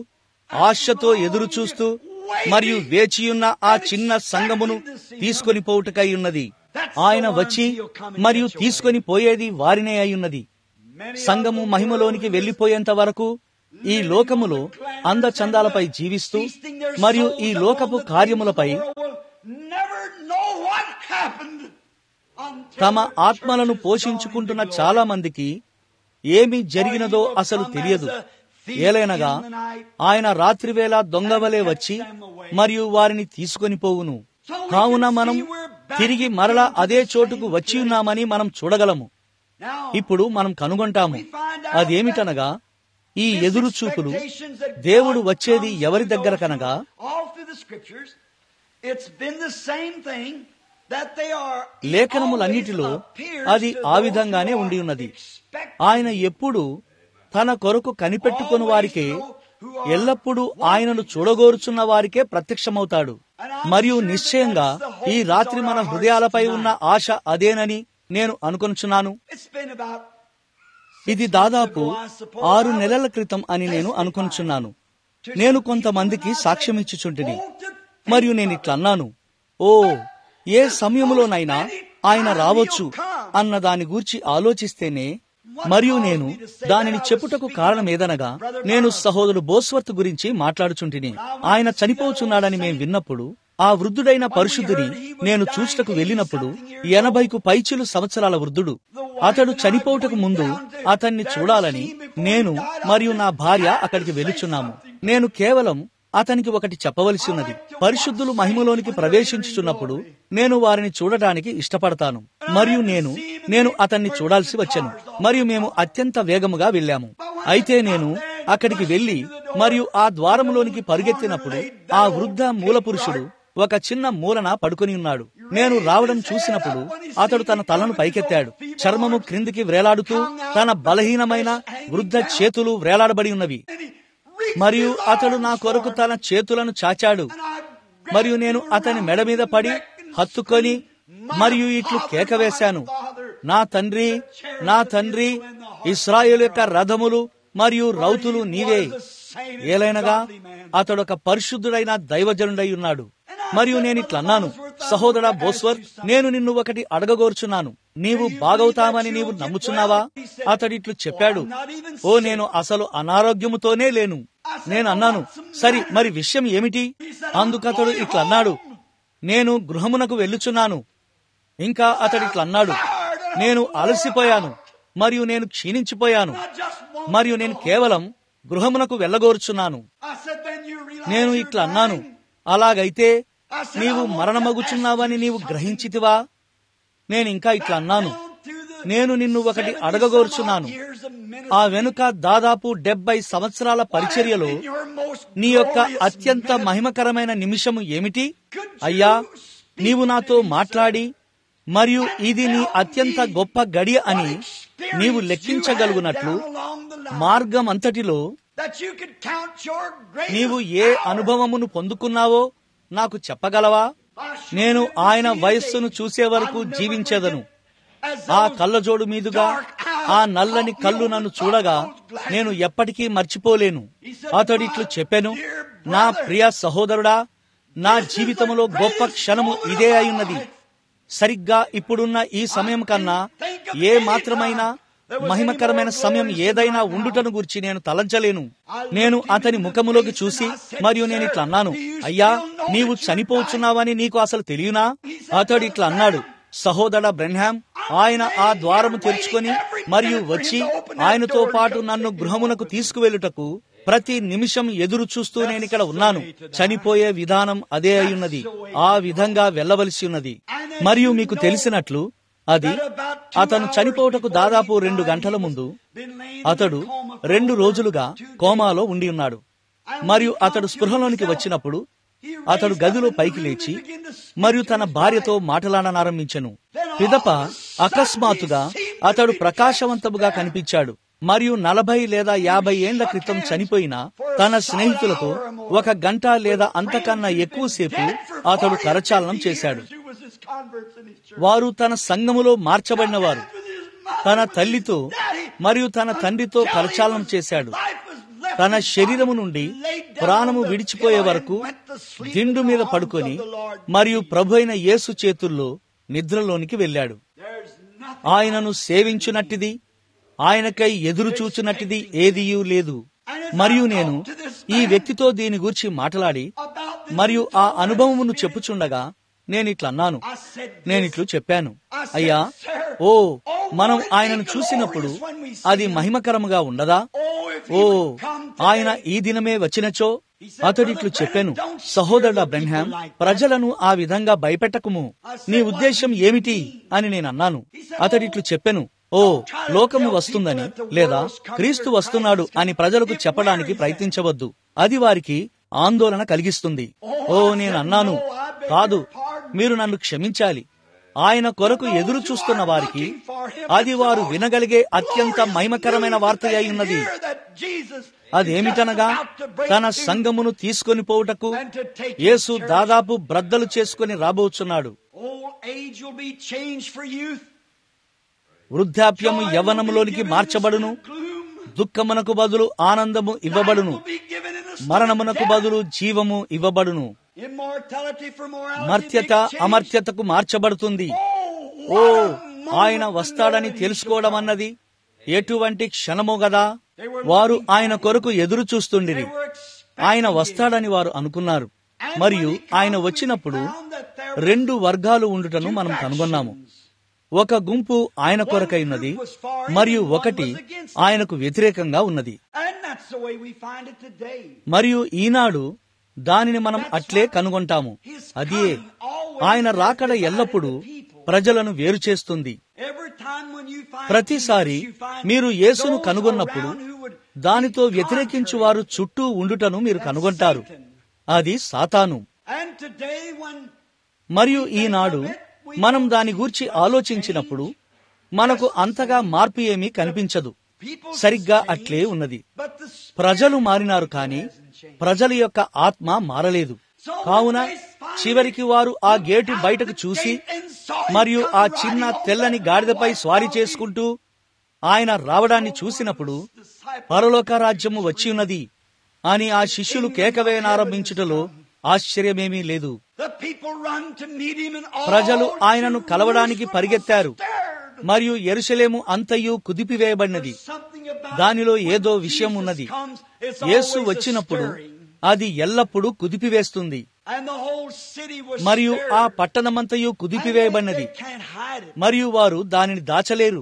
ఆశతో ఎదురు చూస్తూ మరియు వేచియున్న ఆ చిన్న సంగమును తీసుకొని పోవుటకై ఉన్నది ఆయన వచ్చి మరియు తీసుకొని పోయేది వారినే అయి ఉన్నది Many సంఘము మహిమలోనికి వెళ్లిపోయేంత వరకు ఈ లోకములో అందచందాలపై జీవిస్తూ మరియు ఈ లోకపు కార్యములపై never know what happened until తమ ఆత్మలను పోషించుకుంటున్న చాలా మందికి ఏమి జరిగినదో అసలు తెలియదు ఏలైనగా ఆయన రాత్రివేళ దొంగవలే వచ్చి మరియు వారిని తీసుకొని పోవును కావున మనం తిరిగి మరలా అదే చోటుకు వచ్చి ఉన్నామని మనం చూడగలము now ఇప్పుడు మనం కనుగొంటాము అదేమిటనగా ఈ ఎదురు చూపులు దేవుడు వచ్చేది ఎవరి దగ్గర కనగా all through the scriptures it's been the same thing that they are లేఖనములన్నిటిలో అది ఆ విధంగానే ఉండి ఉన్నది ఆయన ఎప్పుడు తన కొరకు కనిపెట్టుకుని వారికే ఎల్లప్పుడూ ఆయనను చూడగోరుచున్న వారికే ప్రత్యక్షమవుతాడు మరియు నిశ్చయంగా ఈ రాత్రి మన హృదయాలపై ఉన్న ఆశ అదేనని నేను అనుకొనుచున్నాను It's been about ఇది దాదాపు ఆరు నెలల క్రితం అని నేను అనుకొనుచున్నాను నేను కొంతమందికి సాక్ష్యం ఇచ్చుచుంటిని మరియు నేను ఇట్లా అన్నాను ఓ ఏ సమయంలోనైనా ఆయన రావచ్చు అన్న దాని గూర్చి ఆలోచిస్తేనే మరియు నేను దానిని చెప్పుటకు కారణం ఏదనగా నేను సహోదరుడు బోస్వర్త్ గురించి మాట్లాడుచుంటిని ఆయన చనిపోచున్నాడని మేము విన్నప్పుడు ఆ వృద్ధుడైన పరిశుద్ధుని నేను చూచుటకు వెళ్ళినప్పుడు ఎనభైకు పైచిలు సంవత్సరాల వృద్ధుడు అతడు చనిపోవుటకు ముందు అతన్ని చూడాలని నేను మరియు నా భార్య అక్కడికి వెళ్ళుచున్నాము నేను కేవలం అతనికి ఒకటి చెప్పవలసి ఉన్నది పరిశుద్ధులు మహిమలోనికి ప్రవేశించుచున్నప్పుడు నేను వారిని చూడటానికి ఇష్టపడతాను మరియు నేను నేను అతన్ని చూడాల్సి వచ్చాను మరియు మేము అత్యంత వేగముగా వెళ్ళాము అయితే నేను అక్కడికి వెళ్లి మరియు ఆ ద్వారములోనికి పరుగెత్తినప్పుడు ఆ వృద్ధ మూల పురుషుడు ఒక చిన్న మూలన పడుకొని ఉన్నాడు నేను రావడం చూసినప్పుడు అతడు తన తలను పైకెత్తాడు చర్మము క్రిందికి వ్రేలాడుతూ తన బలహీనమైన వృద్ధ చేతులు వ్రేలాడబడి ఉన్నవి మరియు అతడు నా కొరకు తన చేతులను చాచాడు మరియు నేను అతని మెడ మీద పడి హత్తుకొని మరియు ఇట్లు కేక వేశాను నా తండ్రి నా తండ్రి ఇస్రాయేల్ యొక్క రథములు మరియు రౌతులు నీవే ఏలైనగా అతడు ఒక పరిశుద్ధుడైన దైవజనుడై ఉన్నాడు మరియు నేను ఇట్లా అన్నాను సహోదరా బోస్వర్ నేను నిన్ను ఒకటి అడగగోర్చున్నాను నీవు బాగవుతామని నీవు నమ్ముచున్నావా అతడు ఇట్లు చెప్పాడు ఓ నేను అసలు అనారోగ్యముతోనే లేను నేను అన్నాను సరి మరి విషయం ఏమిటి అందుకతడు ఇట్లా అన్నాడు నేను గృహమునకు వెళ్ళుచున్నాను ఇంకా అతడు ఇట్లా అన్నాడు నేను అలసిపోయాను మరియు నేను క్షీణించిపోయాను మరియు నేను కేవలం గృహమునకు వెళ్ళగోరుచున్నాను నేను ఇట్లా అన్నాను అలాగైతే నీవు మరణమగుచున్నావని నీవు గ్రహించితివా నేను ఇంకా ఇట్లా అన్నాను నేను నిన్ను ఒకటి అడగగోరుచున్నాను ఆ వెనుక దాదాపు డెబ్బై సంవత్సరాల పరిచర్యలో నీ యొక్క అత్యంత మహిమకరమైన నిమిషము ఏమిటి అయ్యా నీవు నాతో మాట్లాడి మరియు ఇది నీ అత్యంత గొప్ప గడియ అని నీవు లెక్కించగలుగునట్లు మార్గం అంతటిలో నీవు ఏ అనుభవమును పొందుకున్నావో నాకు చెప్పగలవా నేను ఆయన వయస్సును చూసే వరకు జీవించేదను ఆ కళ్ళజోడు మీదుగా ఆ నల్లని కళ్ళు నన్ను చూడగా నేను ఎప్పటికీ మర్చిపోలేను అతడు ఇట్లు చెప్పాను నా ప్రియ సహోదరుడా నా జీవితంలో గొప్ప క్షణము ఇదే అయి ఉన్నది సరిగ్గా ఇప్పుడున్న ఈ సమయం కన్నా ఏ మాత్రమైనా మహిమకరమైన సమయం ఏదైనా ఉండుటను గురించి నేను తలంచలేను నేను అతని ముఖములోకి చూసి మరియు నేను ఇట్లా అన్నాను అయ్యా నీవు చనిపోతున్నావని నీకు అసలు తెలియనా అతడు ఇట్లా అన్నాడు సహోదర బ్రెన్హామ్ ఆయన ఆ ద్వారము తెరుచుకొని మరియు వచ్చి ఆయనతో పాటు నన్ను గృహమునకు తీసుకువెళ్ళుటకు ప్రతి నిమిషం ఎదురు చూస్తూ నేను ఇక్కడ ఉన్నాను చనిపోయే విధానం అదే అయ్యున్నది ఆ విధంగా వెళ్ళవలసి ఉన్నది మరియు మీకు తెలిసినట్లు అది అతను చనిపోవటకు దాదాపు రెండు గంటల ముందు అతడు రెండు రోజులుగా కోమాలో ఉండి ఉన్నాడు మరియు అతడు స్పృహలోనికి వచ్చినప్పుడు అతడు గదిలో పైకి లేచి మరియు తన భార్యతో మాటలాడనారంభించెను పిదప అకస్మాత్తుగా అతడు ప్రకాశవంతముగా కనిపించాడు మరియు నలభై లేదా యాభై ఏండ్ల క్రితం చనిపోయిన తన స్నేహితులతో ఒక గంట లేదా అంతకన్నా ఎక్కువసేపు అతడు కరచాలనం చేశాడు వారు తన సంఘములో మార్చబడిన వారు తన తల్లితో మరియు తన తండ్రితో కరచాలనం చేశాడు తన శరీరము నుండి ప్రాణము విడిచిపోయే వరకు దిండు మీద పడుకొని మరియు ప్రభు అయిన యేసు చేతుల్లో నిద్రలోనికి వెళ్ళాడు ఆయనను సేవించునట్టిది ఆయనకై ఎదురు చూచునట్టిది ఏదియూ లేదు మరియు నేను ఈ వ్యక్తితో దీని గురించి మాట్లాడి మరియు ఆ అనుభవమును చెప్పుచుండగా నేనిట్లా అన్నాను నేనిట్లు చెప్పాను అయ్యా ఓ మనం ఆయనను చూసినప్పుడు అది మహిమకరముగా ఉండదా ఓ ఆయన ఈ దినమే వచ్చినచో అతడిట్లు చెప్పాను సహోదరుడ బ్రహ్మాం ప్రజలను ఆ విధంగా భయపెట్టకుము నీ ఉద్దేశం ఏమిటి అని నేను అన్నాను అతడిట్లు చెప్పాను ఓ లోకము వస్తుందని లేదా క్రీస్తు వస్తున్నాడు అని ప్రజలకు చెప్పడానికి ప్రయత్నించవద్దు అది వారికి ఆందోళన కలిగిస్తుంది ఓ నేను అన్నాను కాదు మీరు నన్ను క్షమించాలి ఆయన కొరకు ఎదురు చూస్తున్న వారికి అది వారు వినగలిగే అత్యంత మహిమకరమైన వార్త అయి ఉన్నది అదేమిటనగా తన సంఘమును తీసుకొని పోవుటకు యేసు దాదాపు బ్రద్దలు చేసుకుని రాబోచున్నాడు వృద్ధాప్యము యవనములోనికి మార్చబడును దుఃఖమునకు బదులు ఆనందము ఇవ్వబడును మరణమునకు బదులు జీవము ఇవ్వబడును మర్త్యత అమర్త్యతకు మార్చబడుతుంది ఓ ఆయన వస్తాడని తెలుసుకోవడం అన్నది ఎటువంటి క్షణమో గదా వారు ఆయన కొరకు ఎదురు చూస్తుండిరి ఆయన వస్తాడని వారు అనుకున్నారు మరియు ఆయన వచ్చినప్పుడు రెండు వర్గాలు ఉండుటను మనం కనుగొన్నాము ఒక గుంపు ఆయన కొరకై ఉన్నది మరియు ఒకటి ఆయనకు వ్యతిరేకంగా ఉన్నది మరియు ఈనాడు దానిని మనం అట్లే కనుగొంటాము అదే ఆయన రాకడ ఎల్లప్పుడూ ప్రజలను వేరు చేస్తుంది ప్రతిసారి మీరు యేసును కనుగొన్నప్పుడు దానితో వ్యతిరేకించు వారు చుట్టూ ఉండుటను మీరు కనుగొంటారు అది సాతాను మరియు ఈనాడు మనం దాని గూర్చి ఆలోచించినప్పుడు మనకు అంతగా మార్పు ఏమీ కనిపించదు సరిగ్గా అట్లే ఉన్నది ప్రజలు మారినారు కానీ ప్రజల యొక్క ఆత్మ మారలేదు కావున చివరికి వారు ఆ గేటు బయటకు చూసి మరియు ఆ చిన్న తెల్లని గాడిదపై స్వారీ చేసుకుంటూ ఆయన రావడాన్ని చూసినప్పుడు పరలోక రాజ్యము వచ్చి ఉన్నది అని ఆ శిష్యులు కేకవేయనారంభించుటలో ఆశ్చర్యమేమీ లేదు ప్రజలు ఆయనను కలవడానికి పరిగెత్తారు మరియు ఎరుసలేము అంతయు కుదిపివేయబడినది దానిలో ఏదో విషయం ఉన్నది యేసు వచ్చినప్పుడు అది ఎల్లప్పుడూ కుదిపివేస్తుంది మరియు ఆ పట్టణమంతయు కుదిపివేయబడినది మరియు వారు దానిని దాచలేరు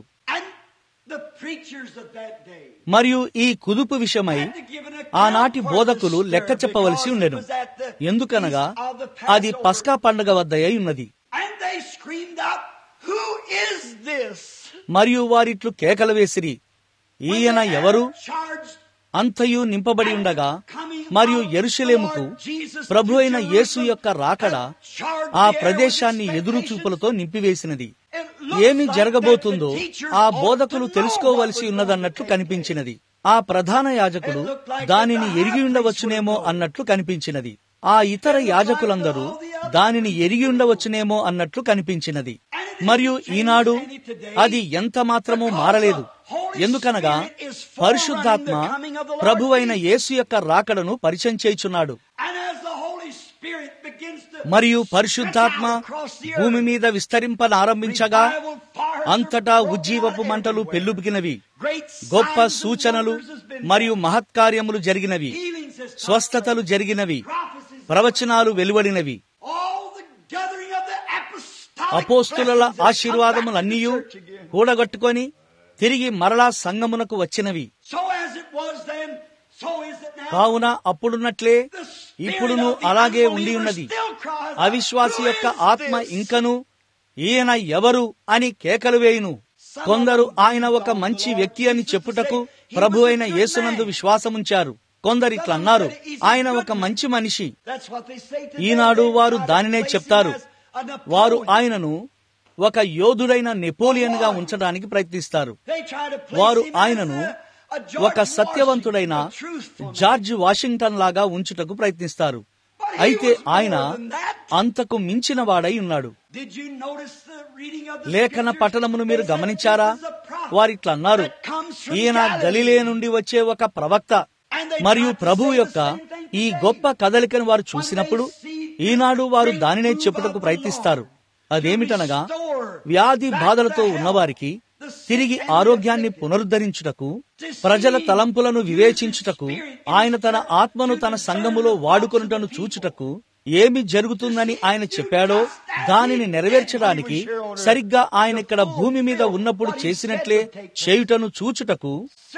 మరియు ఈ కుదుపు విషయమై ఆనాటి బోధకులు లెక్క చెప్పవలసి ఉండెను ఎందుకనగా అది పస్కా పండగ వద్ద ఉన్నది మరియు వారిట్లు కేకలు వేసిరి ఈయన ఎవరు అంతయు నింపబడి ఉండగా మరియు ఎరుషలేముకు ప్రభు అయిన యేసు యొక్క రాకడ ఆ ప్రదేశాన్ని ఎదురు చూపులతో నింపివేసినది ఏమి జరగబోతుందో ఆ బోధకులు తెలుసుకోవలసి ఉన్నదన్నట్లు కనిపించినది ఆ ప్రధాన యాజకుడు దానిని ఎరిగి ఉండవచ్చునేమో అన్నట్లు కనిపించినది ఆ ఇతర యాజకులందరూ దానిని ఎరిగి ఉండవచ్చునేమో అన్నట్లు కనిపించినది మరియు ఈనాడు అది ఎంత మాత్రమూ మారలేదు ఎందుకనగా పరిశుద్ధాత్మ ప్రభువైన యేసు యొక్క రాకడను పరిచయం చేయుచున్నాడు మరియు పరిశుద్ధాత్మ భూమి మీద విస్తరింపనారంభించగా అంతటా ఉజ్జీవపు మంటలు పెల్లుబికినవి గొప్ప సూచనలు మరియు మహత్కార్యములు జరిగినవి స్వస్థతలు జరిగినవి ప్రవచనాలు వెలువడినవి అపోస్తుల ఆశీర్వాదములన్నీ కూడగట్టుకొని తిరిగి మరలా సంగమునకు వచ్చినవి కావున అప్పుడున్నట్లే ఇప్పుడును అలాగే ఉండి ఉన్నది అవిశ్వాసి యొక్క ఆత్మ ఇంకను ఈయన ఎవరు అని కేకలు వేయును కొందరు ఆయన ఒక మంచి వ్యక్తి అని చెప్పుటకు ప్రభు అయిన యేసునందు విశ్వాసముంచారు కొందరు ఇట్లన్నారు ఆయన ఒక మంచి మనిషి ఈనాడు వారు దానినే చెప్తారు వారు ఆయనను ఒక యోధుడైన నెపోలియన్ గా ఉంచడానికి ప్రయత్నిస్తారు వారు ఆయనను ఒక సత్యవంతుడైన జార్జ్ వాషింగ్టన్ లాగా ఉంచుటకు ప్రయత్నిస్తారు అయితే ఆయన అంతకు మించిన వాడై ఉన్నాడు లేఖన పఠనమును మీరు గమనించారా వారిట్లన్నారు ఈయన గలిలే నుండి వచ్చే ఒక ప్రవక్త మరియు ప్రభు యొక్క ఈ గొప్ప కదలికను వారు చూసినప్పుడు ఈనాడు వారు దానినే చెప్పుటకు ప్రయత్నిస్తారు అదేమిటనగా వ్యాధి బాధలతో ఉన్నవారికి తిరిగి ఆరోగ్యాన్ని పునరుద్ధరించుటకు ప్రజల తలంపులను వివేచించుటకు ఆయన తన ఆత్మను తన సంఘములో వాడుకొనుటను చూచుటకు ఏమి జరుగుతుందని ఆయన చెప్పాడో దానిని నెరవేర్చడానికి సరిగ్గా ఆయన ఇక్కడ భూమి మీద ఉన్నప్పుడు చేసినట్లే చేయుటను చూచుటకు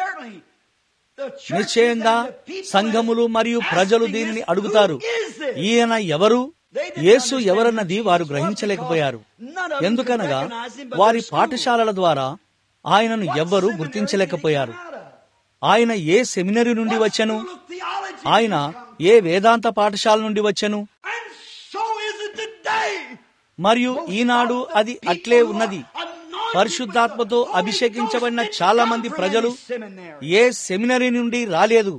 నిశ్చయంగా సంఘములు మరియు ప్రజలు దీనిని అడుగుతారు ఈయన ఎవరు యేసు ఎవరన్నది వారు గ్రహించలేకపోయారు ఎందుకనగా వారి పాఠశాలల ద్వారా ఆయనను ఎవ్వరూ గుర్తించలేకపోయారు ఆయన ఏ సెమినరీ నుండి వచ్చను ఆయన ఏ వేదాంత పాఠశాల నుండి వచ్చను మరియు ఈనాడు అది అట్లే ఉన్నది పరిశుద్ధాత్మతో అభిషేకించబడిన చాలా మంది ప్రజలు ఏ సెమినరీ నుండి రాలేదు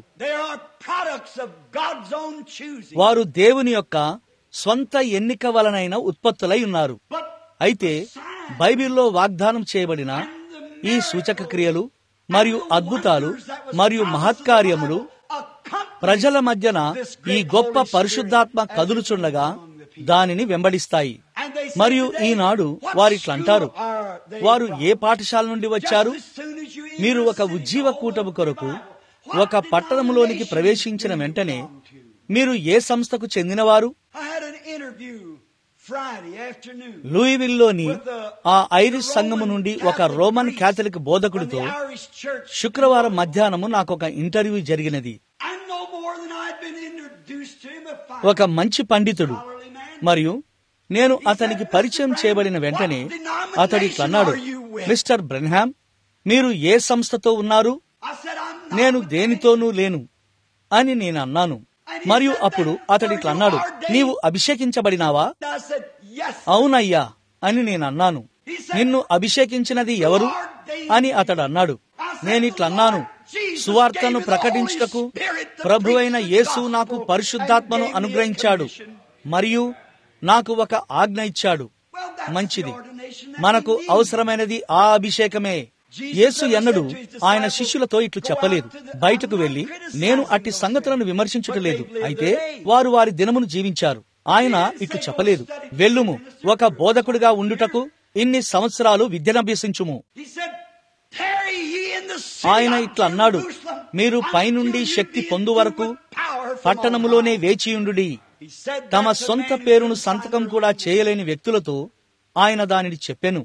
వారు దేవుని యొక్క స్వంత ఎన్నిక వలనైన ఉత్పత్తులై ఉన్నారు అయితే బైబిల్లో వాగ్దానం చేయబడిన ఈ సూచక క్రియలు మరియు అద్భుతాలు మరియు మహత్కార్యములు ప్రజల మధ్యన ఈ గొప్ప పరిశుద్ధాత్మ కదులుచుండగా దానిని వెంబడిస్తాయి మరియు ఈనాడు వారిట్లంటారు వారు ఏ పాఠశాల నుండి వచ్చారు మీరు ఒక ఉజ్జీవ కూటమి కొరకు ఒక పట్టణంలోనికి ప్రవేశించిన వెంటనే మీరు ఏ సంస్థకు చెందినవారు లూయివిల్లోని ఆ ఐరిష్ సంఘము నుండి ఒక రోమన్ క్యాథలిక్ బోధకుడితో శుక్రవారం మధ్యాహ్నము నాకు ఒక ఇంటర్వ్యూ జరిగినది ఒక మంచి పండితుడు మరియు నేను అతనికి పరిచయం చేయబడిన వెంటనే అతడి అన్నాడు మిస్టర్ బ్రెన్హామ్ మీరు ఏ సంస్థతో ఉన్నారు నేను దేనితోనూ లేను అని నేను అన్నాను మరియు అప్పుడు అతడి అన్నాడు నీవు అభిషేకించబడినావా అవునయ్యా అని నేను అన్నాను నిన్ను అభిషేకించినది ఎవరు అని అతడు అన్నాడు నేనిట్లన్నాను సువార్తను ప్రకటించుటకు ప్రభు అయిన యేసు నాకు పరిశుద్ధాత్మను అనుగ్రహించాడు మరియు నాకు ఒక ఆజ్ఞ ఇచ్చాడు మంచిది మనకు అవసరమైనది ఆ అభిషేకమే యేసు ఎన్నడు ఆయన శిష్యులతో ఇట్లు చెప్పలేదు బయటకు వెళ్లి నేను అట్టి సంగతులను విమర్శించుటలేదు అయితే వారు వారి దినమును జీవించారు ఆయన ఇట్లు చెప్పలేదు వెళ్ళుము ఒక బోధకుడిగా ఉండుటకు ఇన్ని సంవత్సరాలు విద్యనభ్యసించుము ఆయన ఇట్లా అన్నాడు మీరు పైనుండి శక్తి పొందు వరకు పట్టణములోనే వేచియుండు తమ సొంత పేరును సంతకం కూడా చేయలేని వ్యక్తులతో ఆయన దానిని చెప్పెను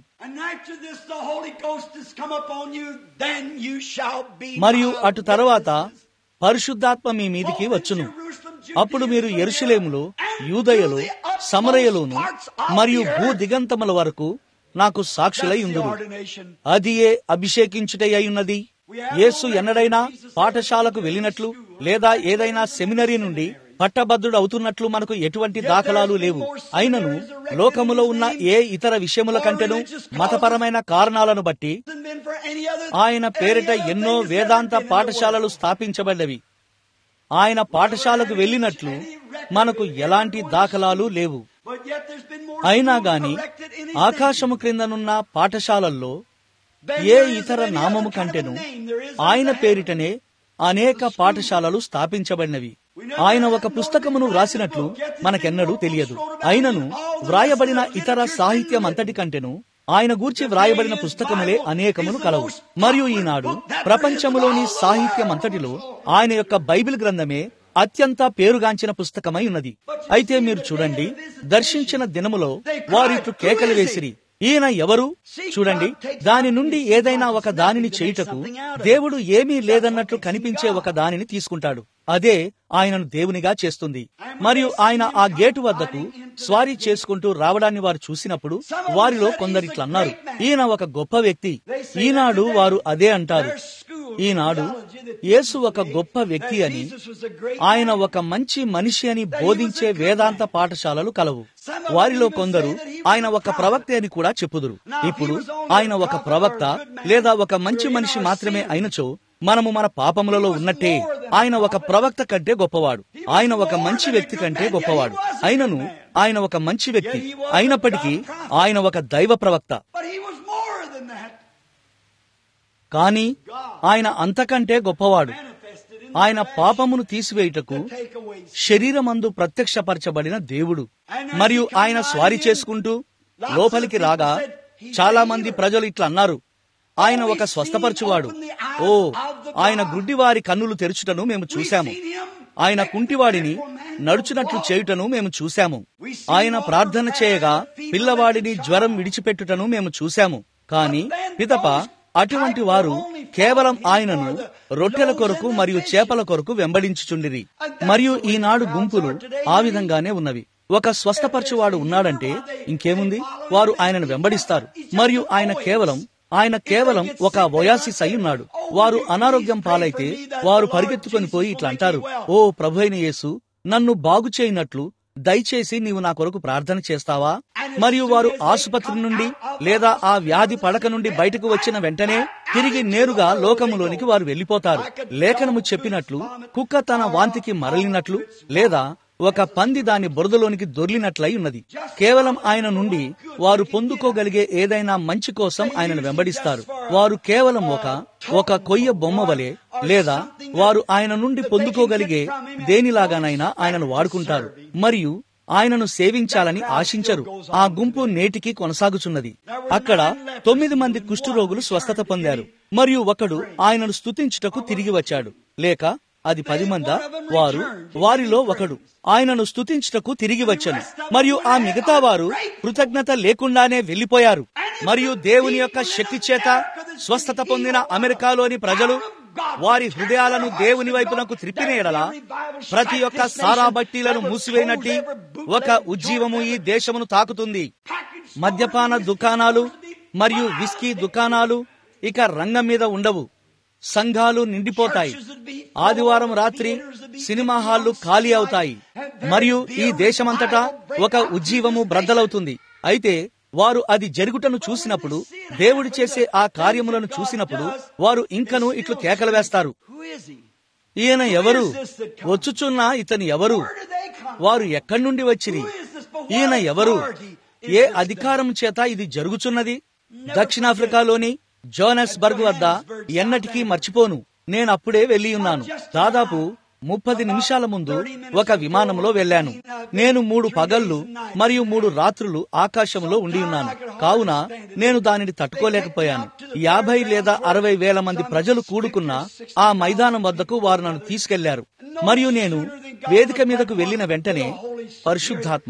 మరియు అటు తర్వాత పరిశుద్ధాత్మ మీ మీదికి వచ్చును అప్పుడు మీరు ఎరుషులేములో యూదయలో సమరయలోను మరియు భూ దిగంతముల వరకు నాకు సాక్షులై ఉందురు అది ఏ అభిషేకించుటై ఉన్నది యేసు ఎన్నడైనా పాఠశాలకు వెళ్ళినట్లు లేదా ఏదైనా సెమినరీ నుండి పట్టభద్రుడు అవుతున్నట్లు మనకు ఎటువంటి దాఖలాలు లేవు అయినను లోకములో ఉన్న ఏ ఇతర విషయముల కంటేను మతపరమైన కారణాలను బట్టి ఆయన పేరిట ఎన్నో వేదాంత పాఠశాలలు స్థాపించబడ్డవి ఆయన పాఠశాలకు వెళ్ళినట్లు మనకు ఎలాంటి దాఖలాలు లేవు అయినా గాని ఆకాశము క్రిందనున్న పాఠశాలల్లో ఏ ఇతర నామము కంటెను ఆయన పేరిటనే అనేక పాఠశాలలు స్థాపించబడినవి ఆయన ఒక పుస్తకమును వ్రాసినట్లు మనకెన్నడూ తెలియదు అయినను వ్రాయబడిన ఇతర సాహిత్యం అంతటి కంటెను ఆయన గూర్చి వ్రాయబడిన పుస్తకములే అనేకములు కలవు మరియు ఈనాడు ప్రపంచములోని సాహిత్యం అంతటిలో ఆయన యొక్క బైబిల్ గ్రంథమే అత్యంత పేరుగాంచిన పుస్తకమై ఉన్నది అయితే మీరు చూడండి దర్శించిన దినములో వారిట్లు కేకలు వేసిరి ఈయన ఎవరు చూడండి దాని నుండి ఏదైనా ఒక దానిని చేయుటకు దేవుడు ఏమీ లేదన్నట్లు కనిపించే ఒక దానిని తీసుకుంటాడు అదే ఆయనను దేవునిగా చేస్తుంది మరియు ఆయన ఆ గేటు వద్దకు స్వారీ చేసుకుంటూ రావడాన్ని వారు చూసినప్పుడు వారిలో కొందరిట్లా అన్నారు ఈయన ఒక గొప్ప వ్యక్తి ఈనాడు వారు అదే అంటారు ఈనాడు యేసు ఒక గొప్ప వ్యక్తి అని ఆయన ఒక మంచి మనిషి అని బోధించే వేదాంత పాఠశాలలు కలవు వారిలో కొందరు ఆయన ఒక ప్రవక్త అని కూడా చెప్పుదురు ఇప్పుడు ఆయన ఒక ప్రవక్త లేదా ఒక మంచి మనిషి మాత్రమే అయినచో మనము మన పాపములలో ఉన్నట్టే ఆయన ఒక ప్రవక్త కంటే గొప్పవాడు ఆయన ఒక మంచి వ్యక్తి కంటే గొప్పవాడు అయినను ఆయన ఒక మంచి వ్యక్తి అయినప్పటికీ ఆయన ఒక దైవ ప్రవక్త But he was more than that. కానీ ఆయన అంతకంటే గొప్పవాడు Manifested in ఆయన పాపమును తీసివేయుటకు take away. శరీరమందు ప్రత్యక్షపరచబడిన దేవుడు మరియు ఆయన స్వారీ చేసుకుంటూ లోపలికి రాగా చాలా మంది ప్రజలు ఇట్లా అన్నారు ఆయన ఒక స్వస్థపరచువాడు ఓ ఆయన గుడ్డివారి కన్నులు తెరుచుటను మేము చూశాము ఆయన కుంటివాడిని నడుచునట్లు చేయుటను మేము చూశాము ఆయన ప్రార్థన చేయగా పిల్లవాడిని జ్వరం విడిచిపెట్టుటను మేము చూశాము కాని పితప అటువంటి వారు కేవలం ఆయనను రొట్టెల కొరకు మరియు చేపల కొరకు వెంబడించుచుండిరి మరియు ఈనాడు గుంపులు ఆ విధంగానే ఉన్నవి ఒక స్వస్థపరచువాడు ఉన్నాడంటే ఇంకేముంది వారు ఆయనను వెంబడిస్తారు మరియు ఆయన కేవలం ఆయన కేవలం ఒక వయాసిస్ అయి ఉన్నాడు వారు అనారోగ్యం పాలైతే వారు పరిగెత్తుకొని పోయి ఇట్లా అంటారు ఓ ప్రభు అయిన యేసు నన్ను బాగు చేయనట్లు దయచేసి నీవు నా కొరకు ప్రార్థన చేస్తావా మరియు వారు ఆసుపత్రి నుండి లేదా ఆ వ్యాధి పడక నుండి బయటకు వచ్చిన వెంటనే తిరిగి నేరుగా లోకములోనికి వారు వెళ్లిపోతారు లేఖనము చెప్పినట్లు కుక్క తన వాంతికి మరలినట్లు లేదా ఒక పంది దాని బురదలోనికి దొర్లినట్లయి ఉన్నది కేవలం ఆయన నుండి వారు పొందుకోగలిగే ఏదైనా మంచి కోసం ఆయనను వెంబడిస్తారు వారు కేవలం ఒక ఒక కొయ్య బొమ్మ వలె లేదా వారు ఆయన నుండి పొందుకోగలిగే దేనిలాగానైనా ఆయనను వాడుకుంటారు మరియు ఆయనను సేవించాలని ఆశించరు ఆ గుంపు నేటికి కొనసాగుచున్నది అక్కడ తొమ్మిది మంది కుష్ఠరోగులు స్వస్థత పొందారు మరియు ఒకడు ఆయనను స్తుతించుటకు తిరిగి వచ్చాడు లేక అది పది మంద వారు వారిలో ఒకడు ఆయనను స్తుతించుటకు తిరిగి వచ్చాను మరియు ఆ మిగతా వారు కృతజ్ఞత లేకుండానే వెళ్లిపోయారు మరియు దేవుని యొక్క శక్తి చేత స్వస్థత పొందిన అమెరికాలోని ప్రజలు వారి హృదయాలను దేవుని వైపునకు త్రిప్పిన ఎడల ప్రతి ఒక్క సారా బట్టీలను మూసివేయనట్టి ఒక ఉజ్జీవము ఈ దేశమును తాకుతుంది మద్యపాన దుకాణాలు మరియు విస్కీ దుకాణాలు ఇక రంగం మీద ఉండవు సంఘాలు నిండిపోతాయి ఆదివారం రాత్రి సినిమా హాళ్లు ఖాళీ అవుతాయి మరియు ఈ దేశమంతటా ఒక ఉజ్జీవము బ్రద్దలవుతుంది అయితే వారు అది జరుగుటను చూసినప్పుడు దేవుడు చేసే ఆ కార్యములను చూసినప్పుడు వారు ఇంకను ఇట్లు కేకలు వేస్తారు Who is he? ఈయన ఎవరు వచ్చుచున్న ఇతను ఎవరు Where did they come? వారు ఎక్కడి నుండి వచ్చిరి ఈయన ఎవరు ఏ అధికారం చేత ఇది జరుగుచున్నది దక్షిణాఫ్రికాలోని జోనస్బర్గ్ వద్ద ఎన్నటికీ మర్చిపోను నేను అప్పుడే వెళ్లి ఉన్నాను దాదాపు ముప్పది నిమిషాల ముందు ఒక విమానంలో వెళ్ళాను నేను మూడు పగళ్లు మరియు మూడు రాత్రులు ఆకాశంలో ఉండి ఉన్నాను కావున నేను దానిని తట్టుకోలేకపోయాను యాభై లేదా అరవై వేల మంది ప్రజలు కూడుకున్న ఆ మైదానం వద్దకు వారు నన్ను తీసుకెళ్లారు మరియు నేను వేదిక మీదకు వెళ్లిన వెంటనే పరిశుద్ధాత్మ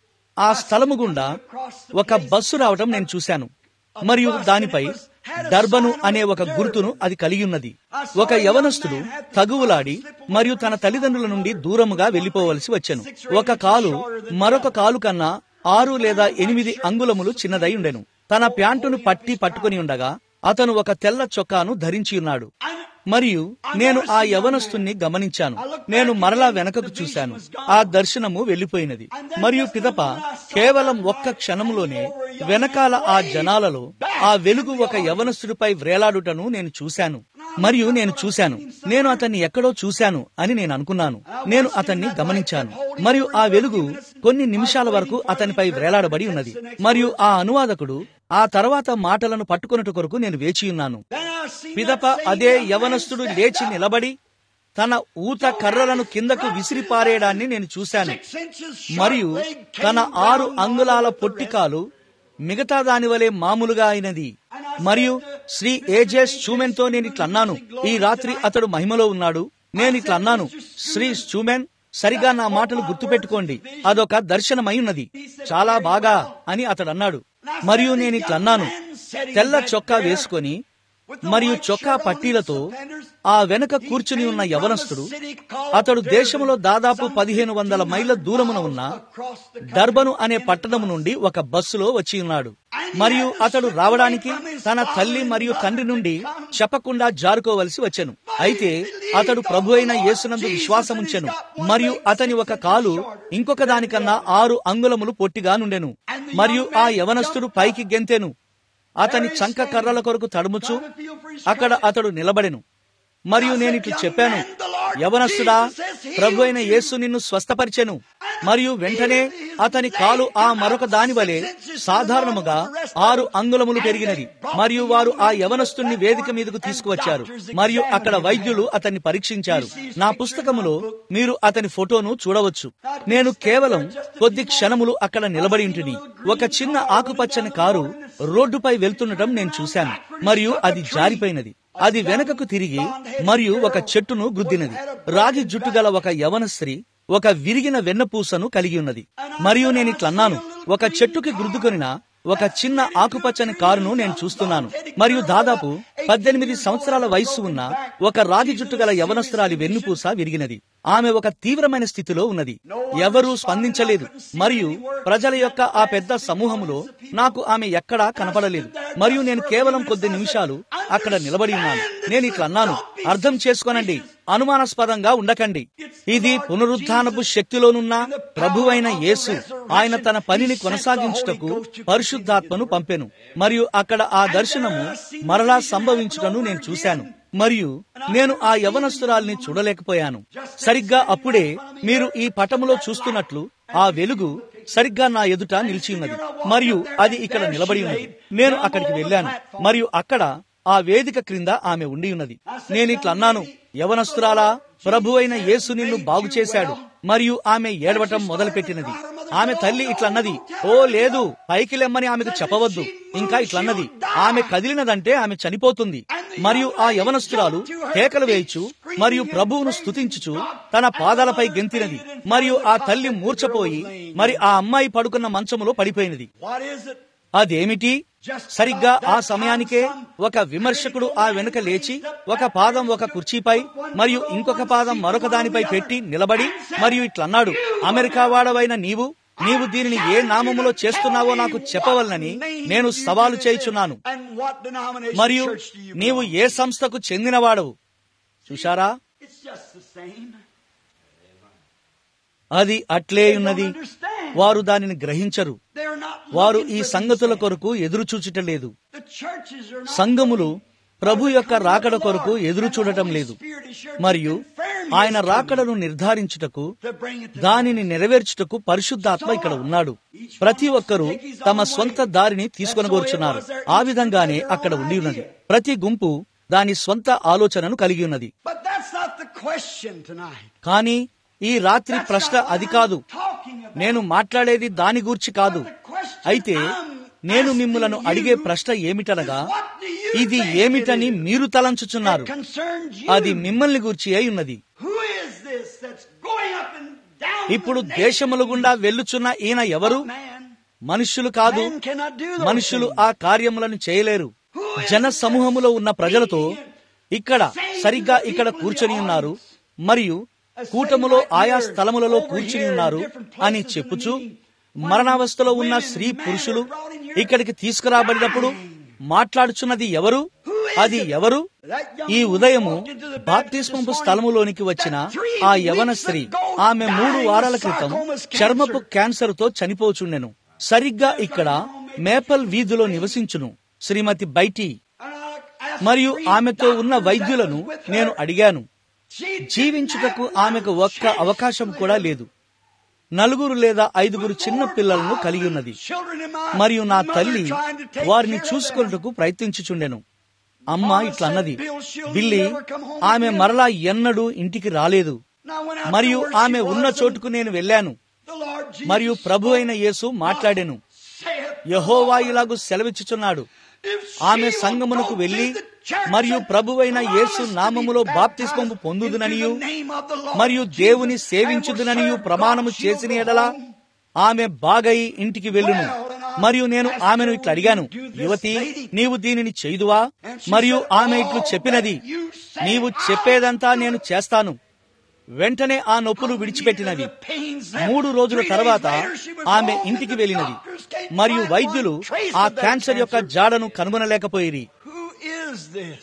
ఆ స్థలము గుండా ఒక బస్సు రావటం నేను చూశాను మరియు దానిపై డర్బను అనే ఒక గుర్తును అది కలిగి ఉన్నది ఒక యవనస్తుడు తగువులాడి మరియు తన తల్లిదండ్రుల నుండి దూరముగా వెళ్లిపోవలసి వచ్చాను ఒక కాలు మరొక కాలు కన్నా ఆరు లేదా ఎనిమిది అంగుళములు చిన్నదై ఉండెను తన ప్యాంటును పట్టి పట్టుకుని ఉండగా అతను ఒక తెల్ల చొక్కాను ధరించి ఉన్నాడు మరియు నేను ఆ యవనస్తుణ్ణి గమనించాను నేను మరలా వెనకకు చూశాను ఆ దర్శనము వెళ్లిపోయినది మరియు పిదప కేవలం ఒక్క క్షణములోనే వెనకాల ఆ జనాలలో ఆ వెలుగు ఒక యవనస్తుడిపై వ్రేలాడుటను నేను చూశాను మరియు నేను చూశాను నేను అతన్ని ఎక్కడో చూశాను అని నేను అనుకున్నాను నేను అతన్ని గమనించాను మరియు ఆ వెలుగు కొన్ని నిమిషాల వరకు అతనిపై వ్రేలాడబడి ఉన్నది మరియు ఆ అనువాదకుడు ఆ తర్వాత మాటలను పట్టుకున్నట్టు కొరకు నేను వేచి ఉన్నాను Then I seen పిదప that same అదే young man యవనస్తుడు stand లేచి up. నిలబడి తన ఊత కర్రలను కిందకు విసిరిపారేయడాన్ని నేను చూశాను మరియు తన ఆరు అంగుళాల పొట్టికాలు మిగతా దాని వలె మామూలుగా అయినది మరియు శ్రీ ఏజెస్ చూమెన్తో నేను ఇట్లా అన్నాను ఈ రాత్రి అతడు మహిమలో ఉన్నాడు నేను ఇట్లా అన్నాను శ్రీ చూమెన్ సరిగా నా మాటలు గుర్తుపెట్టుకోండి అదొక దర్శనమై ఉన్నది చాలా బాగా అని అతడు అన్నాడు మరియు నేను ఇట్లా అన్నాను తెల్ల చొక్కా వేసుకొని మరియు చొక్కా పట్టీలతో ఆ వెనక కూర్చుని ఉన్న యవనస్తుడు అతడు దేశంలో దాదాపు పదిహేను వందల మైళ్ళ దూరమున ఉన్న డర్బను అనే పట్టణం నుండి ఒక బస్సులో వచ్చి ఉన్నాడు మరియు అతడు రావడానికి తన తల్లి మరియు తండ్రి నుండి చెప్పకుండా జారుకోవలసి వచ్చెను అయితే అతడు ప్రభు అయిన యేసునందు విశ్వాసముంచెను మరియు అతని ఒక కాలు ఇంకొక దానికన్నా ఆరు అంగుళములు పొట్టిగా నుండెను మరియు ఆ యవనస్తుడు పైకి గెంతెను అతని చంక కర్రల కొరకు తడుముచు అక్కడ అతడు నిలబడెను మరియు నేను ఇట్లు చెప్పాను యవనస్తుడా ప్రభు అయిన యేసు నిన్ను స్వస్థపరిచెను మరియు వెంటనే అతని కాలు ఆ మరొక దాని వలె సాధారణముగా ఆరు అంగుళములు పెరిగినది మరియు వారు ఆ యవనస్తుని వేదిక మీదకు తీసుకువచ్చారు మరియు అక్కడ వైద్యులు అతన్ని పరీక్షించారు నా పుస్తకములో మీరు అతని ఫోటోను చూడవచ్చు నేను కేవలం కొద్ది క్షణములు అక్కడ నిలబడి ఉంటిని ఒక చిన్న ఆకుపచ్చని కారు రోడ్డుపై వెళ్తుండటం నేను చూశాను మరియు అది జారిపోయినది అది వెనకకు తిరిగి మరియు ఒక చెట్టును గుద్దినది రాగి జుట్టు గల ఒక యవన స్త్రీ ఒక విరిగిన వెన్నపూసను కలిగి ఉన్నది మరియు నేను ఇట్లన్నాను ఒక చెట్టుకి గుద్దుకొనిన ఒక చిన్న ఆకుపచ్చని కారును నేను చూస్తున్నాను మరియు దాదాపు పద్దెనిమిది సంవత్సరాల వయస్సు ఉన్న ఒక రాగి జుట్టు గల యవనస్తురాలి వెన్నుపూస విరిగినది ఆమె ఒక తీవ్రమైన స్థితిలో ఉన్నది ఎవరూ స్పందించలేదు మరియు ప్రజల యొక్క ఆ పెద్ద సమూహములో నాకు ఆమె ఎక్కడా కనపడలేదు మరియు నేను కేవలం కొద్ది నిమిషాలు అక్కడ నిలబడి ఉన్నాను నేను ఇట్లా అన్నాను అర్థం చేసుకోనండి అనుమానాస్పదంగా ఉండకండి ఇది పునరుద్ధానపు శక్తిలోనున్న ప్రభువైన యేసు ఆయన తన పనిని కొనసాగించుటకు పరిశుద్ధాత్మను పంపెను మరియు అక్కడ ఆ దర్శనము మరలా సంభవించుటను నేను చూశాను మరియు నేను ఆ యవనస్తురాల్ని చూడలేకపోయాను సరిగ్గా అప్పుడే మీరు ఈ పటములో చూస్తున్నట్లు ఆ వెలుగు సరిగ్గా నా ఎదుట నిలిచి ఉన్నది మరియు అది ఇక్కడ నిలబడి ఉన్నది నేను అక్కడికి వెళ్ళాను మరియు అక్కడ ఆ వేదిక క్రింద ఆమె ఉండి ఉన్నది నేను ఇట్లా అన్నాను యవనస్తురాలా ప్రభు అయిన యేసు నిన్ను బాగు చేశాడు మరియు ఆమె ఏడవటం మొదలుపెట్టినది ఆమె తల్లి ఇట్లన్నది ఓ లేదు పైకి లెమ్మని ఆమెకు చెప్పవద్దు ఇంకా ఇట్లన్నది ఆమె కదిలినదంటే ఆమె చనిపోతుంది మరియు ఆ యవనస్తురాలు కేకలు వేయచ్చు మరియు ప్రభువును స్తుతించుచు తన పాదాలపై గెంతినది మరియు ఆ తల్లి మూర్చపోయి మరి ఆ అమ్మాయి పడుకున్న మంచములో పడిపోయినది అదేమిటి సరిగ్గా ఆ సమయానికే ఒక విమర్శకుడు ఆ వెనుక లేచి ఒక పాదం ఒక కుర్చీపై మరియు ఇంకొక పాదం మరొక దానిపై పెట్టి నిలబడి మరియు ఇట్లన్నాడు అమెరికా వాడవైన నీవు నీవు దీనిని ఏ నామములో చేస్తున్నావో నాకు చెప్పవలనని నేను సవాలు చేయుచున్నాను మరియు నీవు ఏ సంస్థకు చెందినవాడవు చూశారా అది అట్లే ఉన్నది వారు దానిని గ్రహించరు వారు ఈ సంగతుల కొరకు ఎదురు చూచటలేదు సంఘములు ప్రభు యొక్క రాకడ కొరకు ఎదురు చూడటం లేదు మరియు ఆయన రాకడను నిర్ధారించుటకు దానిని నెరవేర్చుటకు పరిశుద్ధాత్మ ఇక్కడ ఉన్నాడు ప్రతి ఒక్కరూ తమ స్వంత దారిని తీసుకొనగోర్చున్నారు ఆ విధంగానే అక్కడ ఉండి ఉన్నది ప్రతి గుంపు దాని స్వంత ఆలోచనను కలిగి ఉన్నది కానీ ఈ రాత్రి ప్రశ్న అది కాదు నేను మాట్లాడేది దాని గూర్చి కాదు అయితే నేను మిమ్మలను అడిగే ప్రశ్న ఏమిటనగా ఇది ఏమిటని మీరు తలంచుచున్నారు అది మిమ్మల్ని గూర్చి అయి ఉన్నది ఇప్పుడు దేశముల గుండా వెళ్ళుచున్న ఈయన ఎవరు మనుష్యులు కాదు మనుష్యులు ఆ కార్యములను చేయలేరు జన సమూహములో ఉన్న ప్రజలతో ఇక్కడ సరిగ్గా ఇక్కడ కూర్చొని ఉన్నారు మరియు కూటములో ఆయా స్థలములలో కూర్చుని ఉన్నారు అని చెప్పుచు మరణావస్థలో ఉన్న స్త్రీ పురుషులు ఇక్కడికి తీసుకురాబడినప్పుడు మాట్లాడుచున్నది ఎవరు అది ఎవరు ఈ ఉదయము బాప్తిస్మంపు స్థలములోనికి వచ్చిన ఆ యవన స్త్రీ ఆమె మూడు వారాల క్రితం చర్మపు క్యాన్సర్ తో చనిపోచుండెను సరిగ్గా ఇక్కడ మేపల్ వీధిలో నివసించును శ్రీమతి బైటి మరియు ఆమెతో ఉన్న వైద్యులను నేను అడిగాను జీవించుటకు ఆమెకు ఒక్క అవకాశం కూడా లేదు నలుగురు లేదా ఐదుగురు చిన్న పిల్లలను కలిగి ఉన్నది మరియు నా తల్లి వారిని చూసుకొనుటకు ప్రయత్నించుచుండెను అమ్మ ఇట్లా అన్నది బిల్లి ఆమె మరలా ఎన్నడూ ఇంటికి రాలేదు మరియు ఆమె ఉన్న చోటుకు నేను వెళ్ళాను మరియు ప్రభు అయిన యేసు మాట్లాడాను యహోవా ఇలాగు సెలవిచ్చుచున్నాడు ఆమె సంగమునకు వెళ్లి మరియు ప్రభువైన యేసు నామములో బాప్తిస్మము పొందుదుననియు మరియు దేవుని సేవించుదుననియు ప్రమాణము చేసిన ఎడల ఆమె బాగై ఇంటికి వెళ్ళును మరియు నేను ఆమెను ఇట్లా అడిగాను యువతి నీవు దీనిని చేయుదువా మరియు ఆమె ఇట్లు చెప్పినది నీవు చెప్పేదంతా నేను చేస్తాను వెంటనే ఆ నొప్పులు విడిచిపెట్టినవి మూడు రోజుల తర్వాత ఆమె ఇంటికి వెళ్ళినది మరియు వైద్యులు ఆ క్యాన్సర్ యొక్క జాడను కనుగొనలేకపోయిరి Who is this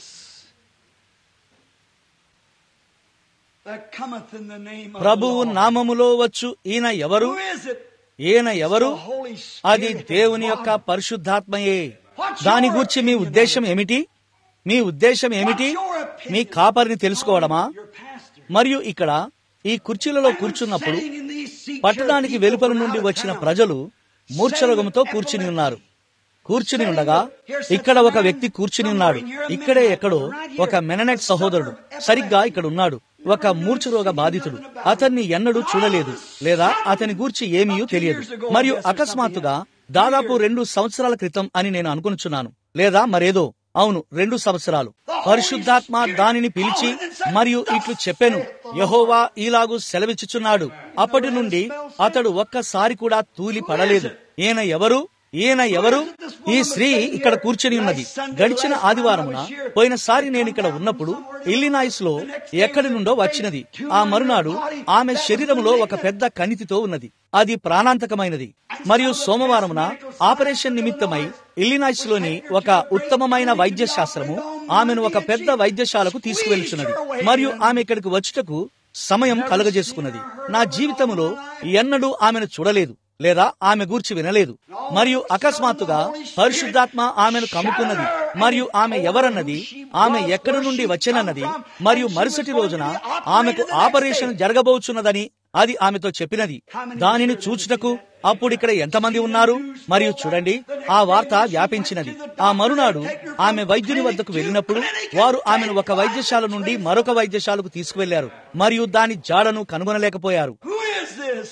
that cometh in the name of ప్రభువు the Lord? నామములో వచ్చు ఈయన ఎవరు Who is it? ఈయన ఎవరు The Holy అది Spirit of దేవుని యొక్క God. పరిశుద్ధాత్మయే దాని గూర్చి మీ ఉద్దేశం ఏమిటి మీ ఉద్దేశం ఏమిటి మీ కాపరిని తెలుసుకోవడమా Your pastor. మరియు ఇక్కడ ఈ కుర్చీలలో కూర్చున్నప్పుడు Sitting in these seats, పట్టణానికి people వెలుపల from నుండి out of వచ్చిన town. ప్రజలు మూర్ఛరోగంతో కూర్చుని ఉన్నారు కూర్చుని ఉండగా ఇక్కడ ఒక వ్యక్తి కూర్చుని ఉన్నాడు ఇక్కడే ఎక్కడో ఒక మెననెట్ సహోదరుడు సరిగ్గా ఇక్కడ ఉన్నాడు ఒక మూర్ఛరోగ బాధితుడు అతన్ని ఎన్నడూ చూడలేదు లేదా అతని గూర్చి ఏమీ తెలియదు మరియు అకస్మాత్తుగా దాదాపు రెండు సంవత్సరాల క్రితం అని నేను అనుకునుచున్నాను లేదా మరేదో అవును రెండు సంవత్సరాలు పరిశుద్ధాత్మ దానిని పిలిచి మరియు ఇట్లు చెప్పెను యహోవా ఈలాగు సెలవిచ్చుచున్నాడు అప్పటి నుండి అతడు ఒక్కసారి కూడా తూలి పడలేదు ఈయన ఎవరు ఈయన ఎవరు ఈ స్త్రీ ఇక్కడ కూర్చొని ఉన్నది గడిచిన ఆదివారమున పోయినసారి నేను ఇక్కడ ఉన్నప్పుడు ఇల్లినాయిస్ లో ఎక్కడి నుండో వచ్చినది ఆ మరునాడు ఆమె శరీరంలో ఒక పెద్ద కణితితో ఉన్నది అది ప్రాణాంతకమైనది మరియు సోమవారమున ఆపరేషన్ నిమిత్తమై ఇల్లినాయిస్ లోని ఒక ఉత్తమమైన వైద్య శాస్త్రము ఆమెను ఒక పెద్ద వైద్యశాలకు తీసుకువెళ్తున్నది మరియు ఆమె ఇక్కడికి వచ్చుటకు సమయం కలుగజేసుకున్నది నా జీవితములో ఎన్నడూ ఆమెను చూడలేదు లేదా ఆమె గూర్చి వినలేదు మరియు అకస్మాత్తుగా పరిశుద్ధాత్మ ఆమెను కమ్ముకున్నది మరియు ఆమె ఎవరన్నది ఆమె ఎక్కడి నుండి వచ్చెనన్నది మరియు మరుసటి రోజున ఆమెకు ఆపరేషన్ జరగబోచున్నదని అది ఆమెతో చెప్పినది దానిని చూచుటకు అప్పుడు ఇక్కడ ఎంతమంది ఉన్నారు మరియు చూడండి ఆ వార్త వ్యాపించినది ఆ మరునాడు ఆమె వైద్యుని వద్దకు వెళ్ళినప్పుడు వారు ఆమెను ఒక వైద్యశాల నుండి మరొక వైద్యశాలకు తీసుకువెళ్లారు మరియు దాని జాడను కనుగొనలేకపోయారు Who is this?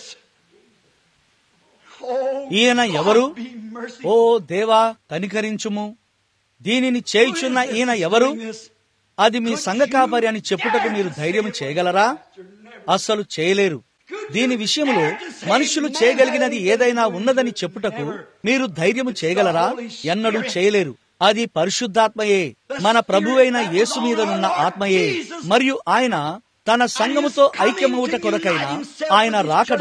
Oh, ఈయన ఎవరు God, be merciful. ఓ దేవా కనికరించుము దీనిని చేయుచున్న ఈయన ఎవరు అది మీ సంఘ కాపరి అని చెప్పుటకు మీరు ధైర్యం చేయగలరా అస్సలు చేయలేరు దీని విషయంలో మనుషులు చేయగలిగినది ఏదైనా ఉన్నదని చెప్పుటకు మీరు ధైర్యం చేయగలరా ఎన్నడూ చేయలేరు అది పరిశుద్ధాత్మయే మన ప్రభువైన యేసు మీదనున్న ఆత్మయే మరియు ఆయన తన సంఘముతో ఐక్యమవుట కొరకైన ఆయన రాకడ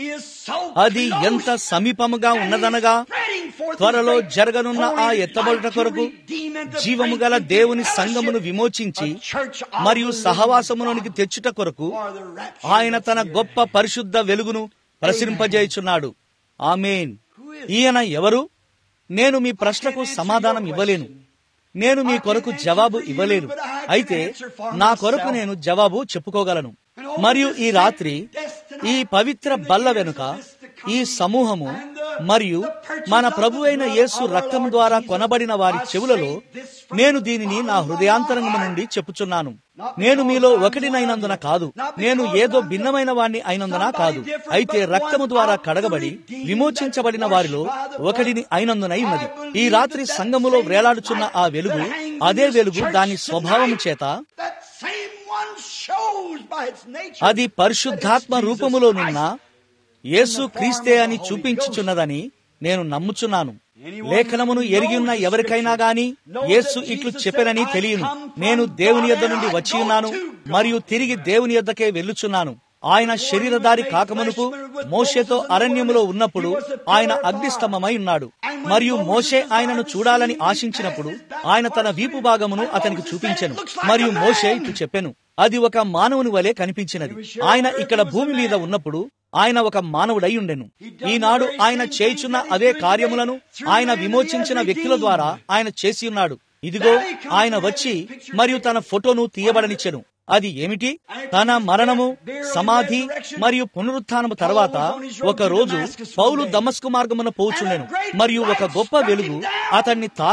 అది ఎంత సమీపముగా ఉన్నదనగా త్వరలో జరగనున్న ఆ ఎత్తబడుట కొరకు జీవము గల దేవుని సంఘమును విమోచించి మరియు సహవాసములోనికి తెచ్చుట కొరకు ఆయన తన గొప్ప పరిశుద్ధ వెలుగును ప్రసరింపజేయుచున్నాడు ఆమెన్ ఈయన ఎవరు నేను మీ ప్రశ్నకు సమాధానం ఇవ్వలేను నేను మీ కొరకు జవాబు ఇవ్వలేను అయితే నా కొరకు నేను జవాబు చెప్పుకోగలను మరియు ఈ రాత్రి ఈ పవిత్ర బల్ల వెనుక ఈ సమూహము మరియు మన ప్రభు అయిన యేసు రక్తం ద్వారా కొనబడిన వారి చెవులలో నేను దీనిని నా హృదయాంతరంగము నుండి చెప్పుచున్నాను నేను మీలో ఒకటినైనందున కాదు నేను ఏదో భిన్నమైన వాణ్ణి అయినందున కాదు అయితే రక్తము ద్వారా కడగబడి విమోచించబడిన వారిలో ఒకటిని అయినందునై ఉన్నది ఈ రాత్రి సంఘములో వేలాడుచున్న ఆ వెలుగు అదే వెలుగు దాని స్వభావము చేత That same one shows by its nature అది పరిశుద్ధాత్మ రూపములోనున్న యేసు క్రీస్తే అని చూపించుచున్నదని నేను నమ్ముచున్నాను లేఖనమును ఎరిగి ఉన్న ఎవరికైనా గాని యేసు ఇట్లు చెప్పెనని తెలియను నేను దేవుని యొద్ద నుండి వచ్చి ఉన్నాను మరియు తిరిగి దేవుని యొద్దకే వెళ్ళుచున్నాను ఆయన శరీరధారి కాకమునుపు మోషేతో అరణ్యములో ఉన్నప్పుడు ఆయన అగ్నిస్తంభమై ఉన్నాడు మరియు మోషే ఆయనను చూడాలని ఆశించినప్పుడు ఆయన తన వీపు భాగమును అతనికి చూపించెను మరియు మోషే ఇట్లు చెప్పెను అది ఒక మానవుని వలె కనిపించినది ఆయన ఇక్కడ భూమి మీద ఉన్నప్పుడు ఆయన ఒక మానవుడై ఉండెను ఈనాడు ఆయన చేయుచున్న అదే కార్యములను ఆయన విమోచించిన వ్యక్తుల ద్వారా ఆయన చేసి ఉన్నాడు ఇదిగో ఆయన వచ్చి మరియు తన ఫోటోను తీయబడనిచ్చెను అది ఏమిటి తన మరణము సమాధి మరియు పునరుత్థానము తర్వాత ఒక రోజు పౌలు దమస్కు మార్గమున పోచుండెను మరియు ఒక గొప్ప వెలుగు అతన్ని తాకి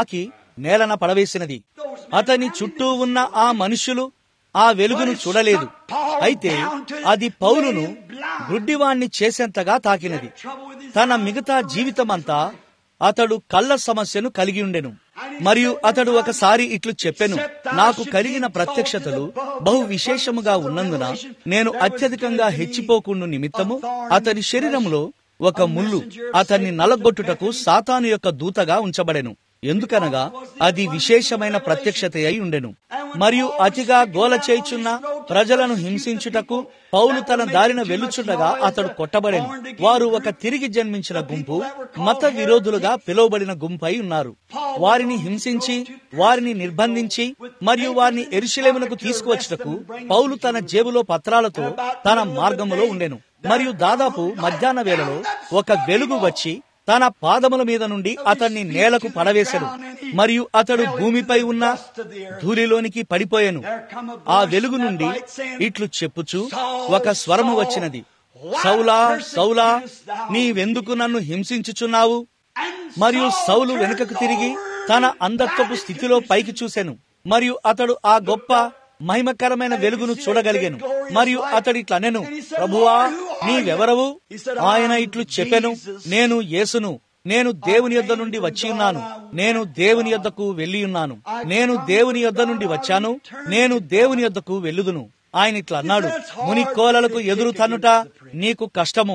నేలన పడవేసినది అతని చుట్టూ ఉన్న ఆ మనుషులు ఆ వెలుగును చూడలేదు అయితే అది పౌలును గుడ్డివాణ్ణి చేసేంతగా తాకినది తన మిగతా జీవితమంతా అతడు కళ్ళ సమస్యను కలిగి ఉండెను మరియు అతడు ఒకసారి ఇట్లు చెప్పెను నాకు కలిగిన ప్రత్యక్షతలు బహు విశేషముగా ఉన్నందున నేను అత్యధికంగా హెచ్చిపోకుండా నిమిత్తము అతని శరీరంలో ఒక ముళ్ళు అతన్ని నలగొట్టుటకు సాతాను యొక్క దూతగా ఉంచబడెను ఎందుకనగా అది విశేషమైన ప్రత్యక్షత అయి ఉండెను మరియు అతిగా గోల చేయుచున్న ప్రజలను హింసించుటకు పౌలు తన దారిన వెలుచుండగా అతడు కొట్టబడెను వారు ఒక తిరిగి జన్మించిన గుంపు మత విరోధులుగా పిలువబడిన గుంపై ఉన్నారు వారిని హింసించి వారిని నిర్బంధించి మరియు వారిని ఎరుశలేమునకు తీసుకువచ్చుటకు పౌలు తన జేబులో పత్రాలతో తన మార్గములో ఉండెను మరియు దాదాపు మధ్యాహ్న వేళలో ఒక వెలుగు వచ్చి తన పాదముల మీద నుండి అతన్ని నేలకు పడవేశాడు మరియు అతడు భూమిపై ఉన్న ధూళిలోనికి పడిపోయాను ఆ వెలుగు నుండి ఇట్లు చెప్పుచు ఒక స్వరము వచ్చినది సౌలా సౌలా నీవెందుకు నన్ను హింసించుచున్నావు మరియు సౌలు వెనుకకు తిరిగి తన అంధత్వపు స్థితిలో పైకి చూశాను మరియు అతడు ఆ గొప్ప మహిమకరమైన వెలుగును చూడగలిగాను మరియు అతడు ఇట్లా నేను ప్రభువా నీవెవరవు ఆయన ఇట్లు చెప్పెను నేను యేసును నేను దేవుని యొద్ద నుండి వచ్చి ఉన్నాను నేను దేవుని యొద్దకు వెళ్ళి ఉన్నాను నేను దేవుని యొద్ద నుండి వచ్చాను నేను దేవుని యొద్దకు వెళ్ళుదును ఆయన ఇట్లా అన్నాడు ముని కోలలకు ఎదురు తన్నుట నీకు కష్టము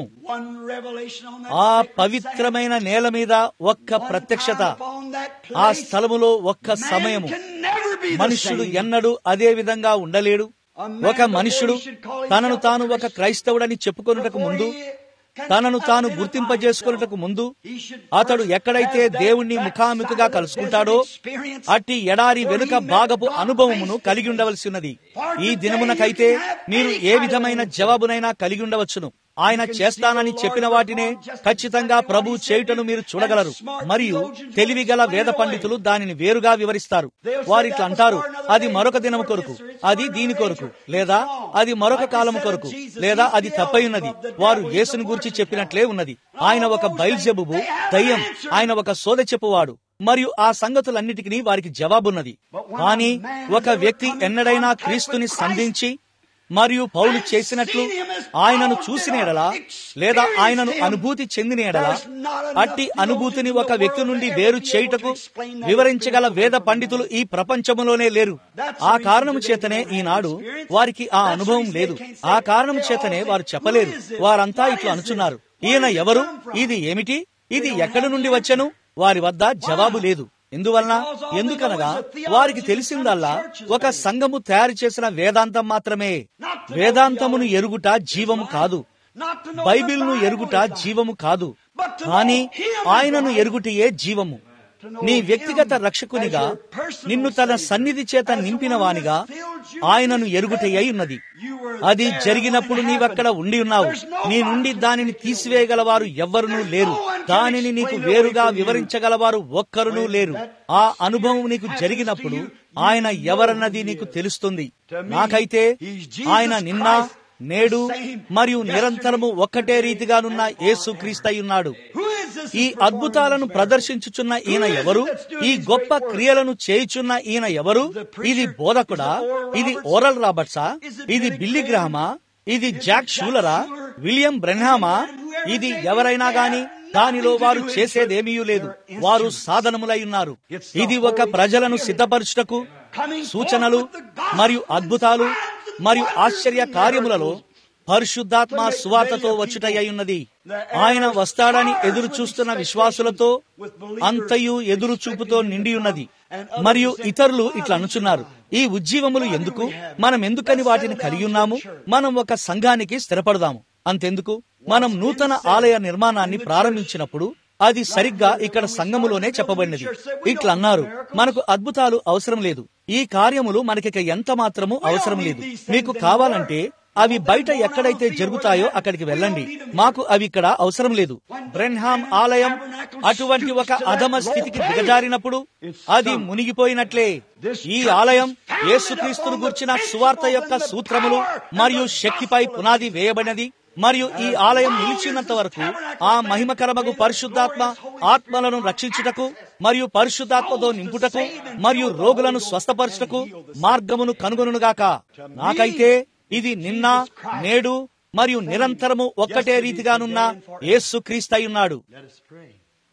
ఆ పవిత్రమైన నేల మీద ఒక్క ప్రత్యక్షత ఆ స్థలములో ఒక్క సమయము మనుష్యుడు ఎన్నడూ అదే విధంగా ఉండలేడు ఒక మనుష్యుడు తనను తాను ఒక క్రైస్తవుడని చెప్పుకొనుటకు ముందు తనను తాను గుర్తింపజేసుకున్నటకు ముందు అతడు ఎక్కడైతే దేవుణ్ణి ముఖాముఖిగా కలుసుకుంటాడో అట్టి ఎడారి వెనుక భాగపు అనుభవమును కలిగి ఉండవలసి ఉన్నది ఈ దినమునకైతే మీరు ఏ విధమైన జవాబునైనా కలిగి ఉండవచ్చును ఆయన చేస్తానని చెప్పిన వాటినే ఖచ్చితంగా ప్రభు చేయుటను మీరు చూడగలరు మరియు తెలివిగల వేద పండితులు దానిని వేరుగా వివరిస్తారు వారిట్లా అంటారు అది మరొక దినము కొరకు అది దీని కొరకు లేదా అది మరొక కాలము కొరకు లేదా అది తప్పై ఉన్నది వారు యేసుని గురించి చెప్పినట్లే ఉన్నది ఆయన ఒక బయల్జెబుబు దయ్యం ఆయన ఒక సోద చెప్పువాడు మరియు ఆ సంగతులన్నిటికీ వారికి జవాబున్నది కానీ ఒక వ్యక్తి ఎన్నడైనా క్రీస్తుని సంధించి మరియు పౌలు చేసినట్లు ఆయనను చూసిన ఎడలా లేదా ఆయనను అనుభూతి చెందిన ఎడలా అట్టి అనుభూతిని ఒక వ్యక్తి నుండి వేరు చేయుటకు వివరించగల వేద పండితులు ఈ ప్రపంచములోనే లేరు ఆ కారణము చేతనే ఈనాడు వారికి ఆ అనుభవం లేదు ఆ కారణము చేతనే వారు చెప్పలేరు వారంతా ఇట్లా అనుచున్నారు ఈయన ఎవరు ఇది ఏమిటి ఇది ఎక్కడి నుండి వచ్చెను వారి వద్ద జవాబు లేదు ఎందువలన ఎందుకనగా వారికి తెలిసిందల్లా ఒక సంఘము తయారు చేసిన వేదాంతం మాత్రమే వేదాంతమును ఎరుగుట జీవము కాదు బైబిల్ను ఎరుగుట జీవము కాదు కానీ ఆయనను ఎరుగుటయే జీవము నీ వ్యక్తిగత రక్షకునిగా నిన్ను తన సన్నిధి చేత నింపిన వానిగా ఆయనను ఎరుగుటయ్యి ఉన్నది అది జరిగినప్పుడు నీవక్కడ ఉండి ఉన్నావు నీ నుండి దానిని తీసివేయగలవారు ఎవ్వరునూ లేరు దానిని నీకు వేరుగా వివరించగలవారు ఒక్కరునూ లేరు ఆ అనుభవం నీకు జరిగినప్పుడు ఆయన ఎవరన్నది నీకు తెలుస్తుంది నాకైతే ఆయన నిన్న నేడు మరియు నిరంతరము ఒక్కటే రీతిగానున్న యేసు క్రీస్తయున్నాడు ఈ అద్భుతాలను ప్రదర్శించుచున్న ఈయన ఎవరు ఈ గొప్ప క్రియలను చేయుచున్న ఈయన ఎవరు ఇది బోధకుడా ఇది ఓరల్ రాబర్ట్సా ఇది బిల్లి గ్రహమా ఇది జాక్ షూలరా విలియం బ్రెన్హామా ఇది ఎవరైనా గాని దానిలో వారు చేసేదేమీ లేదు వారు సాధనములై ఉన్నారు ఇది ఒక ప్రజలను సిద్ధపరచుటకు సూచనలు మరియు అద్భుతాలు మరియు ఆశ్చర్య కార్యములలో పరిశుద్ధాత్మ సువార్తతో వచ్చుటయ్యి ఉన్నది ఆయన వస్తాడని ఎదురు చూస్తున్న విశ్వాసులతో అంతయు ఎదురు చూపుతో నిండి ఉన్నది మరియు ఇతరులు ఇట్లా అనుచున్నారు ఈ ఉజ్జీవములు ఎందుకు మనం ఎందుకని వాటిని కలిగి ఉన్నాము మనం ఒక సంఘానికి స్థిరపడదాము అంతెందుకు మనం నూతన ఆలయ నిర్మాణాన్ని ప్రారంభించినప్పుడు అది సరిగ్గా ఇక్కడ సంఘములోనే చెప్పబడినది ఇట్లా అన్నారు మనకు అద్భుతాలు అవసరం లేదు ఈ కార్యములు మనకిక ఎంత మాత్రము అవసరం లేదు మీకు కావాలంటే అవి బయట ఎక్కడైతే జరుగుతాయో అక్కడికి వెళ్ళండి మాకు అవి ఇక్కడ అవసరం లేదు బ్రెన్హామ్ ఆలయం అటువంటి ఒక అధమ స్థితికి దిగజారినప్పుడు అది మునిగిపోయినట్లే ఈ ఆలయం యేసుక్రీస్తును గుర్చిన సువార్త యొక్క సూత్రములు మరియు శక్తిపై పునాది వేయబడినది మరియు ఈ ఆలయం నిలిచినంత వరకు ఆ మహిమకరమగు పరిశుద్ధాత్మ ఆత్మలను రక్షించుటకు మరియు పరిశుద్ధాత్మతో నింపుటకు మరియు రోగులను స్వస్థపరచుటకు మార్గమును కనుగొనుగాక నాకైతే ఇది నిన్న నేడు మరియు నిరంతరము ఒక్కటే రీతిగానున్న యేసు క్రీస్తయున్నాడు Let us pray.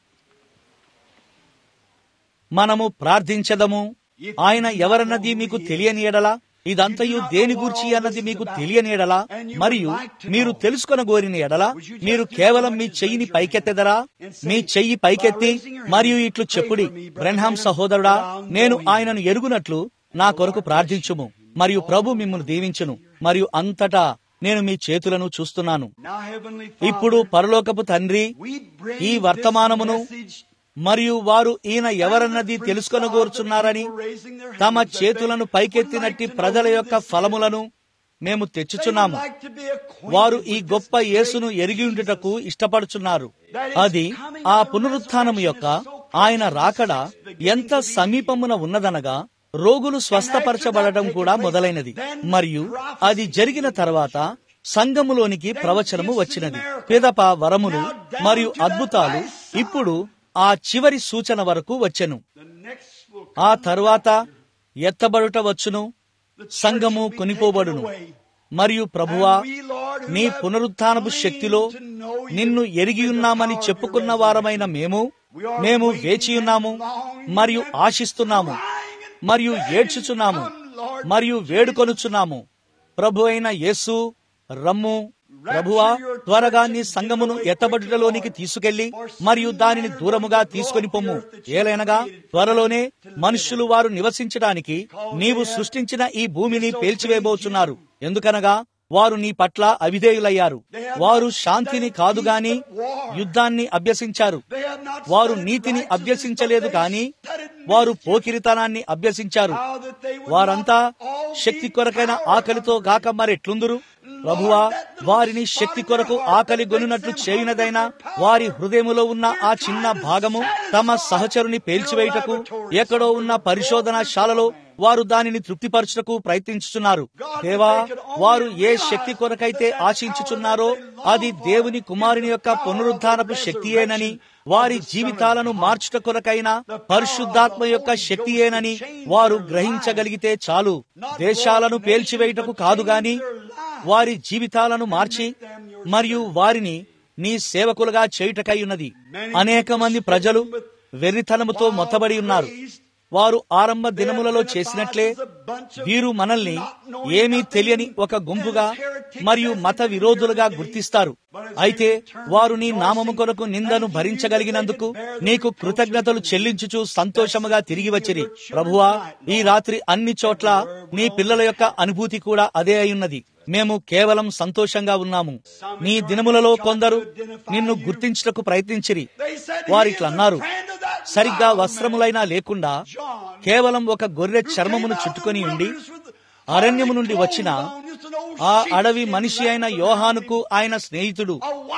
మనము ప్రార్థించదము ఆయన ఎవరన్నది మీకు తెలియని ఎడలా ఇదంతయు దేని గూర్చి అన్నది మీకు తెలియని ఎడలా మరియు మీరు తెలుసుకొన గోరిన ఎడలా మీరు కేవలం మీ చెయ్యిని పైకెత్తెదరా మీ చెయ్యి పైకెత్తి మరియు ఇట్లు చెప్పుడి బ్రహ్మాం సహోదరుడా నేను ఆయనను ఎరుగునట్లు నా కొరకు ప్రార్థించుము మరియు ప్రభు మిమ్మల్ని దీవించును మరియు అంతటా నేను మీ చేతులను చూస్తున్నాను Now, Heavenly ఇప్పుడు Father, పరలోకపు తండ్రి we bring ఈ this వర్తమానమును message మరియు వారు ఈయన ఎవరన్నది తెలుసుకొనగోరుచున్నారని తమ చేతులను పైకెత్తినట్టి ప్రజల యొక్క ఫలములను మేము తెచ్చుచున్నాము వారు ఈ గొప్ప యేసును ఎరిగి ఉండుటకు ఇష్టపడుచున్నారు అది ఆ పునరుత్థానము యొక్క ఆయన రాకడ ఎంత సమీపమున ఉన్నదనగా రోగులు స్వస్థపరచబడటం కూడా మొదలైనది మరియు అది జరిగిన తర్వాత సంఘములోనికి ప్రవచనము వచ్చినది పిదప వరములు మరియు అద్భుతాలు ఇప్పుడు ఆ చివరి సూచన వరకు వచ్చెను ఆ తరువాత ఎత్తబడుట వచ్చును సంఘము కొనిపోబడును మరియు ప్రభువా నీ పునరుత్థానపు శక్తిలో నిన్ను ఎరిగి ఉన్నామని చెప్పుకున్న వారమైన మేము మేము వేచియున్నాము మరియు ఆశిస్తున్నాము మరియు ఏడ్చుచున్నాము మరియు వేడుకొనుచున్నాము ప్రభు అయిన యేసు రమ్ము ప్రభువా త్వరగా నీ సంగమును ఎత్తబడుటలోనికి తీసుకెళ్లి మరియు దానిని దూరముగా తీసుకొని పొమ్ము ఏలైనగా త్వరలోనే మనుష్యులు వారు నివసించడానికి నీవు సృష్టించిన ఈ భూమిని పేల్చివేయబోచున్నారు ఎందుకనగా వారు నీ పట్ల అవిధేయులయ్యారు వారు శాంతిని కాదు గాని యుద్ధాన్ని అభ్యసించారు వారు నీతిని అభ్యసించలేదు కాని వారు పోకిరితనాన్ని అభ్యసించారు వారంతా శక్తి కొరకైన ఆకలితో గాక మరెట్లుందురు ప్రభువా వారిని శక్తి కొరకు ఆకలి గొనున్నట్లు చేయునదైనా వారి హృదయములో ఉన్న ఆ చిన్న భాగము తమ సహచరుని పేల్చివేయుటకు ఎక్కడో ఉన్న పరిశోధనశాలలో వారు దానిని తృప్తిపరచుటకు ప్రయత్నించుచున్నారు దేవా వారు ఏ శక్తి కొరకైతే ఆశించుచున్నారో అది దేవుని కుమారుని యొక్క పునరుద్ధానపు శక్తియేనని వారి జీవితాలను మార్చుట కొరకైన పరిశుద్ధాత్మ యొక్క శక్తియేనని వారు గ్రహించగలిగితే చాలు దేశాలను పేల్చివేయుటకు కాదు గాని వారి జీవితాలను మార్చి మరియు వారిని నీ సేవకులుగా చేయుటకై ఉన్నది అనేక మంది ప్రజలు వెర్రితనముతో మొత్తబడి ఉన్నారు వారు ఆరంభ దినములలో చేసినట్లే వీరు మనల్ని ఏమీ తెలియని ఒక గుంపుగా మరియు మత విరోధులుగా గుర్తిస్తారు అయితే వారు నీ నామము కొరకు నిందను భరించగలిగినందుకు నీకు కృతజ్ఞతలు చెల్లించుచు సంతోషముగా తిరిగి వచ్చిరి ప్రభువా ఈ రాత్రి అన్ని చోట్ల నీ పిల్లల యొక్క అనుభూతి కూడా అదే అయి మేము కేవలం సంతోషంగా ఉన్నాము నీ దినములలో కొందరు నిన్ను గుర్తించుటకు ప్రయత్నించిరి వారిట్లన్నారు సరిగ్గా వస్త్రములైనా లేకుండా కేవలం ఒక గొర్రె చర్మమును చుట్టుకొని ఉండి అరణ్యము నుండి వచ్చిన ఆ అడవి మనిషి అయిన యోహానుకు ఆయన స్నేహితుడు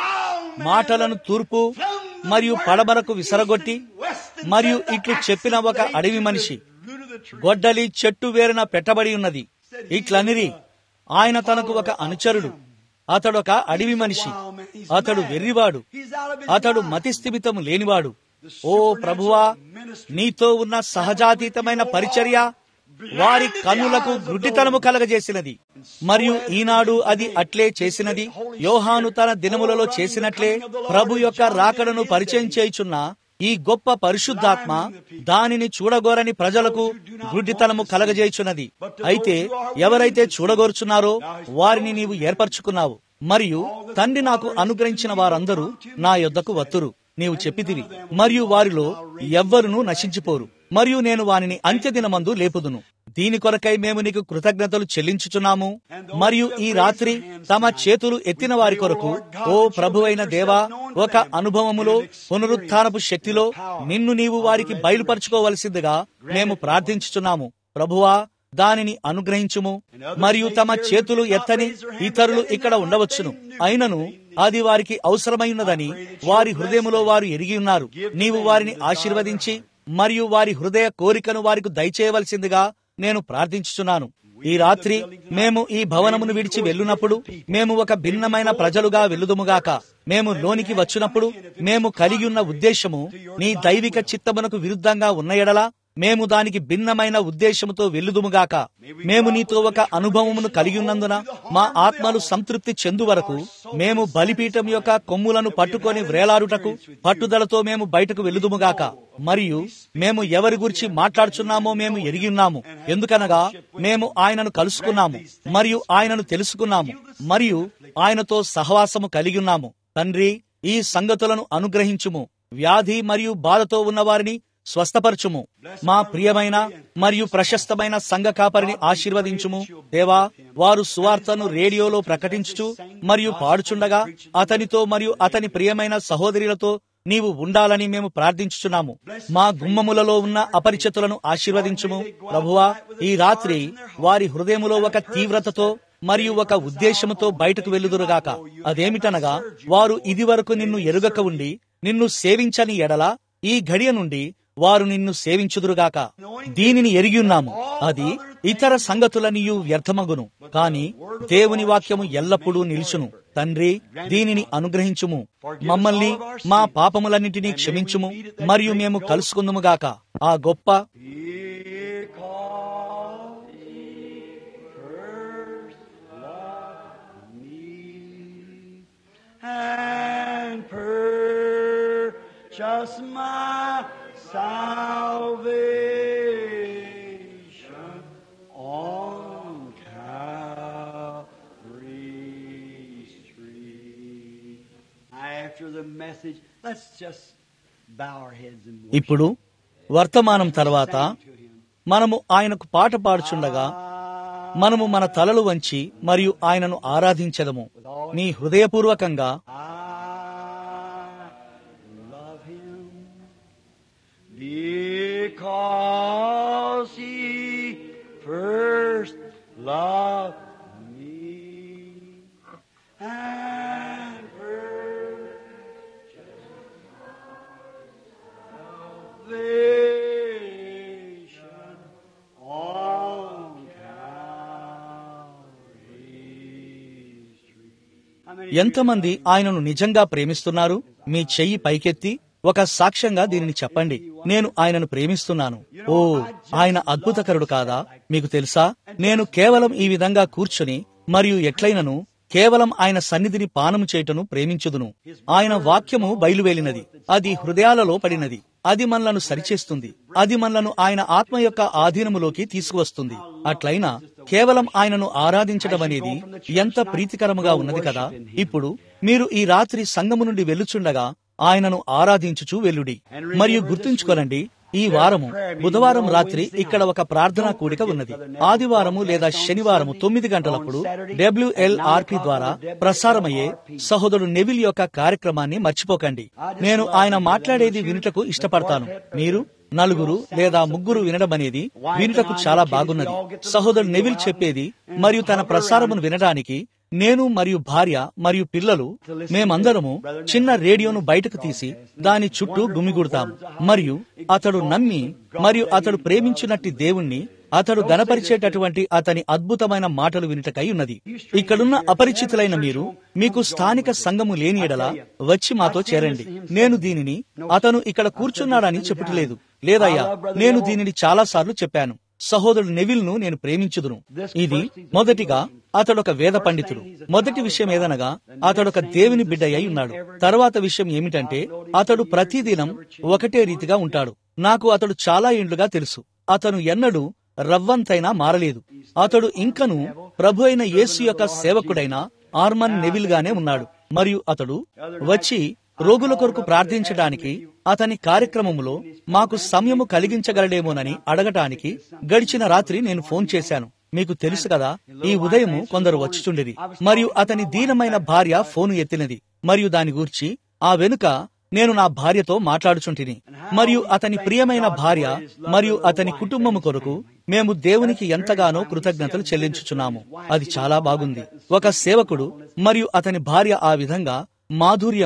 మాటలను తూర్పు మరియు పడమరకు విసరగొట్టి మరియు ఇట్లు చెప్పిన ఒక అడవి మనిషి గొడ్డలి చెట్టు వేరున పెట్టబడి ఉన్నది ఇట్లనిరి ఆయన తనకు ఒక అనుచరుడు అతడొక అడవి మనిషి అతడు వెర్రివాడు అతడు మతిస్థిమితము లేనివాడు ఓ ప్రభువా నీతో ఉన్న సహజాతీతమైన పరిచర్య వారి కన్నులకు గుడ్డితనము కలగజేసినది మరియు ఈనాడు అది అట్లే చేసినది యోహాను తన దినములలో చేసినట్లే ప్రభు యొక్క రాకడను పరిచయం చేయుచున్న ఈ గొప్ప పరిశుద్ధాత్మ దానిని చూడగోరని ప్రజలకు గుడ్డితనము కలగజేయుచున్నది అయితే ఎవరైతే చూడగోరుచున్నారో వారిని నీవు ఏర్పరచుకున్నావు మరియు తండ్రి నాకు అనుగ్రహించిన వారందరూ నా యొద్దకు వత్తురు నీవు చెప్పితివి మరియు వారిలో ఎవ్వరునూ నశించిపోరు మరియు నేను వానిని అంత్యదినమందు లేపుదును దీని కొరకై మేము నీకు కృతజ్ఞతలు చెల్లించుచున్నాము మరియు ఈ రాత్రి తమ చేతులు ఎత్తిన వారి కొరకు ఓ ప్రభువైన దేవా ఒక అనుభవములో పునరుత్నపు శక్తిలో నిన్ను నీవు వారికి బయలుపరచుకోవలసిందిగా మేము ప్రార్థించుచున్నాము ప్రభువా దానిని అనుగ్రహించుము మరియు తమ చేతులు ఎత్తని ఇతరులు ఇక్కడ ఉండవచ్చును అయినను అది వారికి అవసరమైనదని వారి హృదయములో వారు ఎరిగి ఉన్నారు నీవు వారిని ఆశీర్వదించి మరియు వారి హృదయ కోరికను వారికి దయచేయవలసిందిగా నేను ప్రార్థించుచున్నాను ఈ రాత్రి మేము ఈ భవనమును విడిచి వెళ్ళునప్పుడు మేము ఒక భిన్నమైన ప్రజలుగా వెళ్ళుదుముగాక మేము లోనికి వచ్చినప్పుడు మేము కలిగి ఉన్న ఉద్దేశము నీ దైవిక చిత్తమునకు విరుద్ధంగా ఉన్న ఎడలా మేము దానికి భిన్నమైన ఉద్దేశముతో వెళ్ళుదుముగాక మేము నీతో ఒక అనుభవమును కలిగి ఉన్నందున మా ఆత్మలు సంతృప్తి చెందు వరకు మేము బలిపీఠం యొక్క కొమ్ములను పట్టుకొని వ్రేలాడుటకు పట్టుదలతో మేము బయటకు వెళ్ళుదుముగాక మరియు మేము ఎవరి గురించి మాట్లాడుచున్నామో మేము ఎరిగి ఉన్నాము ఎందుకనగా మేము ఆయనను కలుసుకున్నాము మరియు ఆయనను తెలుసుకున్నాము మరియు ఆయనతో సహవాసము కలిగి ఉన్నాము తండ్రి ఈ సంగతులను అనుగ్రహించుము వ్యాధి మరియు బాధతో ఉన్న వారిని స్వస్థపరచుము మా ప్రియమైన మరియు ప్రశస్తమైన సంఘ కాపరిని ఆశీర్వదించుము దేవా వారు సువార్తను రేడియోలో ప్రకటించుచు మరియు పాడుచుండగా అతనితో మరియు అతని ప్రియమైన సహోదరులతో నీవు ఉండాలని మేము ప్రార్థించుచున్నాము మా గుమ్మములలో ఉన్న అపరిచితులను ఆశీర్వదించుము ప్రభువా ఈ రాత్రి వారి హృదయములో ఒక తీవ్రతతో మరియు ఒక ఉద్దేశముతో బయటకు వెళ్ళుదురుగాక అదేమిటనగా వారు ఇదివరకు నిన్ను ఎరుగక ఉండి నిన్ను సేవించని ఎడల ఈ ఘడియ నుండి వారు నిన్ను సేవించుదురుగాక దీనిని ఎరిగియున్నాము అది ఇతర సంగతులనియు వ్యర్థమగును కాని దేవుని వాక్యము ఎల్లప్పుడూ నిలుచును తండ్రి దీనిని అనుగ్రహించుము మమ్మల్ని మా పాపములన్నింటినీ క్షమించుము మరియు మేము కలుసుకుందుముగాక ఆ గొప్ప and purchase my salvation on Calvary's tree. After the message, let's just bow our heads and worship ఇప్పుడు వర్తమానం తర్వాత మనము ఆయనకు పాట పాడుచుండగా మనము మన తలలు వంచి మరియు ఆయనను ఆరాధించదము మీ హృదయపూర్వకంగా I love him because he first loved me and salvation on Calvary's tree. How many of you ఎంతమంది ఆయనను నిజంగా ప్రేమిస్తున్నారు మీ చెయ్యి పైకెత్తి ఒక సాక్ష్యంగా దీనిని చెప్పండి నేను ఆయనను ప్రేమిస్తున్నాను ఓ ఆయన అద్భుతకరుడు కాదా మీకు తెలుసా నేను కేవలం ఈ విధంగా కూర్చుని మరియు ఎట్లయినను కేవలం ఆయన సన్నిధిని పానము చేయటను ప్రేమించుదును ఆయన వాక్యము బయలువేలినది అది హృదయాలలో పడినది అది మనలను సరిచేస్తుంది అది మనలను ఆయన ఆత్మ యొక్క ఆధీనములోకి తీసుకువస్తుంది అట్లయినా కేవలం ఆయనను ఆరాధించడం అనేది ఎంత ప్రీతికరముగా ఉన్నది కదా ఇప్పుడు మీరు ఈ రాత్రి సంఘము నుండి వెళ్ళుచుండగా ఆయనను ఆరాధించుచు వెల్లుడి మరియు గుర్తుంచుకోనండి ఈ వారము బుధవారం రాత్రి ఇక్కడ ఒక ప్రార్థనా కూడిక ఉన్నది ఆదివారము లేదా శనివారము తొమ్మిది గంటలప్పుడు డబ్ల్యూఎల్ఆర్పి ద్వారా ప్రసారమయ్యే సహోదరుడు నెవిల్ యొక్క కార్యక్రమాన్ని మర్చిపోకండి నేను ఆయన మాట్లాడేది వినుటకు ఇష్టపడతాను మీరు నలుగురు లేదా ముగ్గురు వినడం అనేది వినుటకు చాలా బాగున్నది సహోదరుడు నెవిల్ చెప్పేది మరియు తన ప్రసారమును వినడానికి నేను మరియు భార్య మరియు పిల్లలు మేమందరము చిన్న రేడియోను బయటకు తీసి దాని చుట్టూ గుమిగూడతాము మరియు అతడు నమ్మి మరియు అతడు ప్రేమించినట్టి దేవుణ్ణి అతడు గనపరిచేటటువంటి అతని అద్భుతమైన మాటలు వినుటకై ఉన్నది ఇక్కడున్న అపరిచితులైన మీరు మీకు స్థానిక సంఘము లేని ఎడల వచ్చి మాతో చేరండి నేను దీనిని అతను ఇక్కడ కూర్చున్నాడని చెప్పట్లేదు లేదయ్యా నేను దీనిని చాలా సార్లు చెప్పాను సహోదరుడు నెవిల్ ను నేను ప్రేమించుదును ఇది మొదటిగా అతడొక వేద పండితుడు మొదటి విషయం ఏదనగా అతడొక దేవుని బిడ్డ అయి ఉన్నాడు తర్వాత విషయం ఏమిటంటే అతడు ప్రతిదినం ఒకటే రీతిగా ఉంటాడు నాకు అతడు చాలా ఏండ్లుగా తెలుసు అతను ఎన్నడూ రవ్వంతైనా మారలేదు అతడు ఇంకను ప్రభు అయిన యేసు యొక్క సేవకుడైన ఆర్మన్ నెవిల్ గానే ఉన్నాడు మరియు అతడు వచ్చి రోగుల కొరకు ప్రార్థించడానికి అతని కార్యక్రమములో మాకు సమయము కలిగించగలడేమోనని అడగటానికి గడిచిన రాత్రి నేను ఫోన్ చేశాను మీకు తెలుసు కదా ఈ ఉదయము కొందరు వచ్చుచుండిరి మరియు అతని దీనమైన భార్య ఫోను ఎత్తినది మరియు దాని గూర్చి ఆ వెనుక నేను నా భార్యతో మాట్లాడుచుంటిని మరియు అతని ప్రియమైన భార్య మరియు అతని కుటుంబము కొరకు మేము దేవునికి ఎంతగానో కృతజ్ఞతలు చెల్లించుచున్నాము అది చాలా బాగుంది ఒక సేవకుడు మరియు అతని భార్య ఆ విధంగా మాధుర్యంగా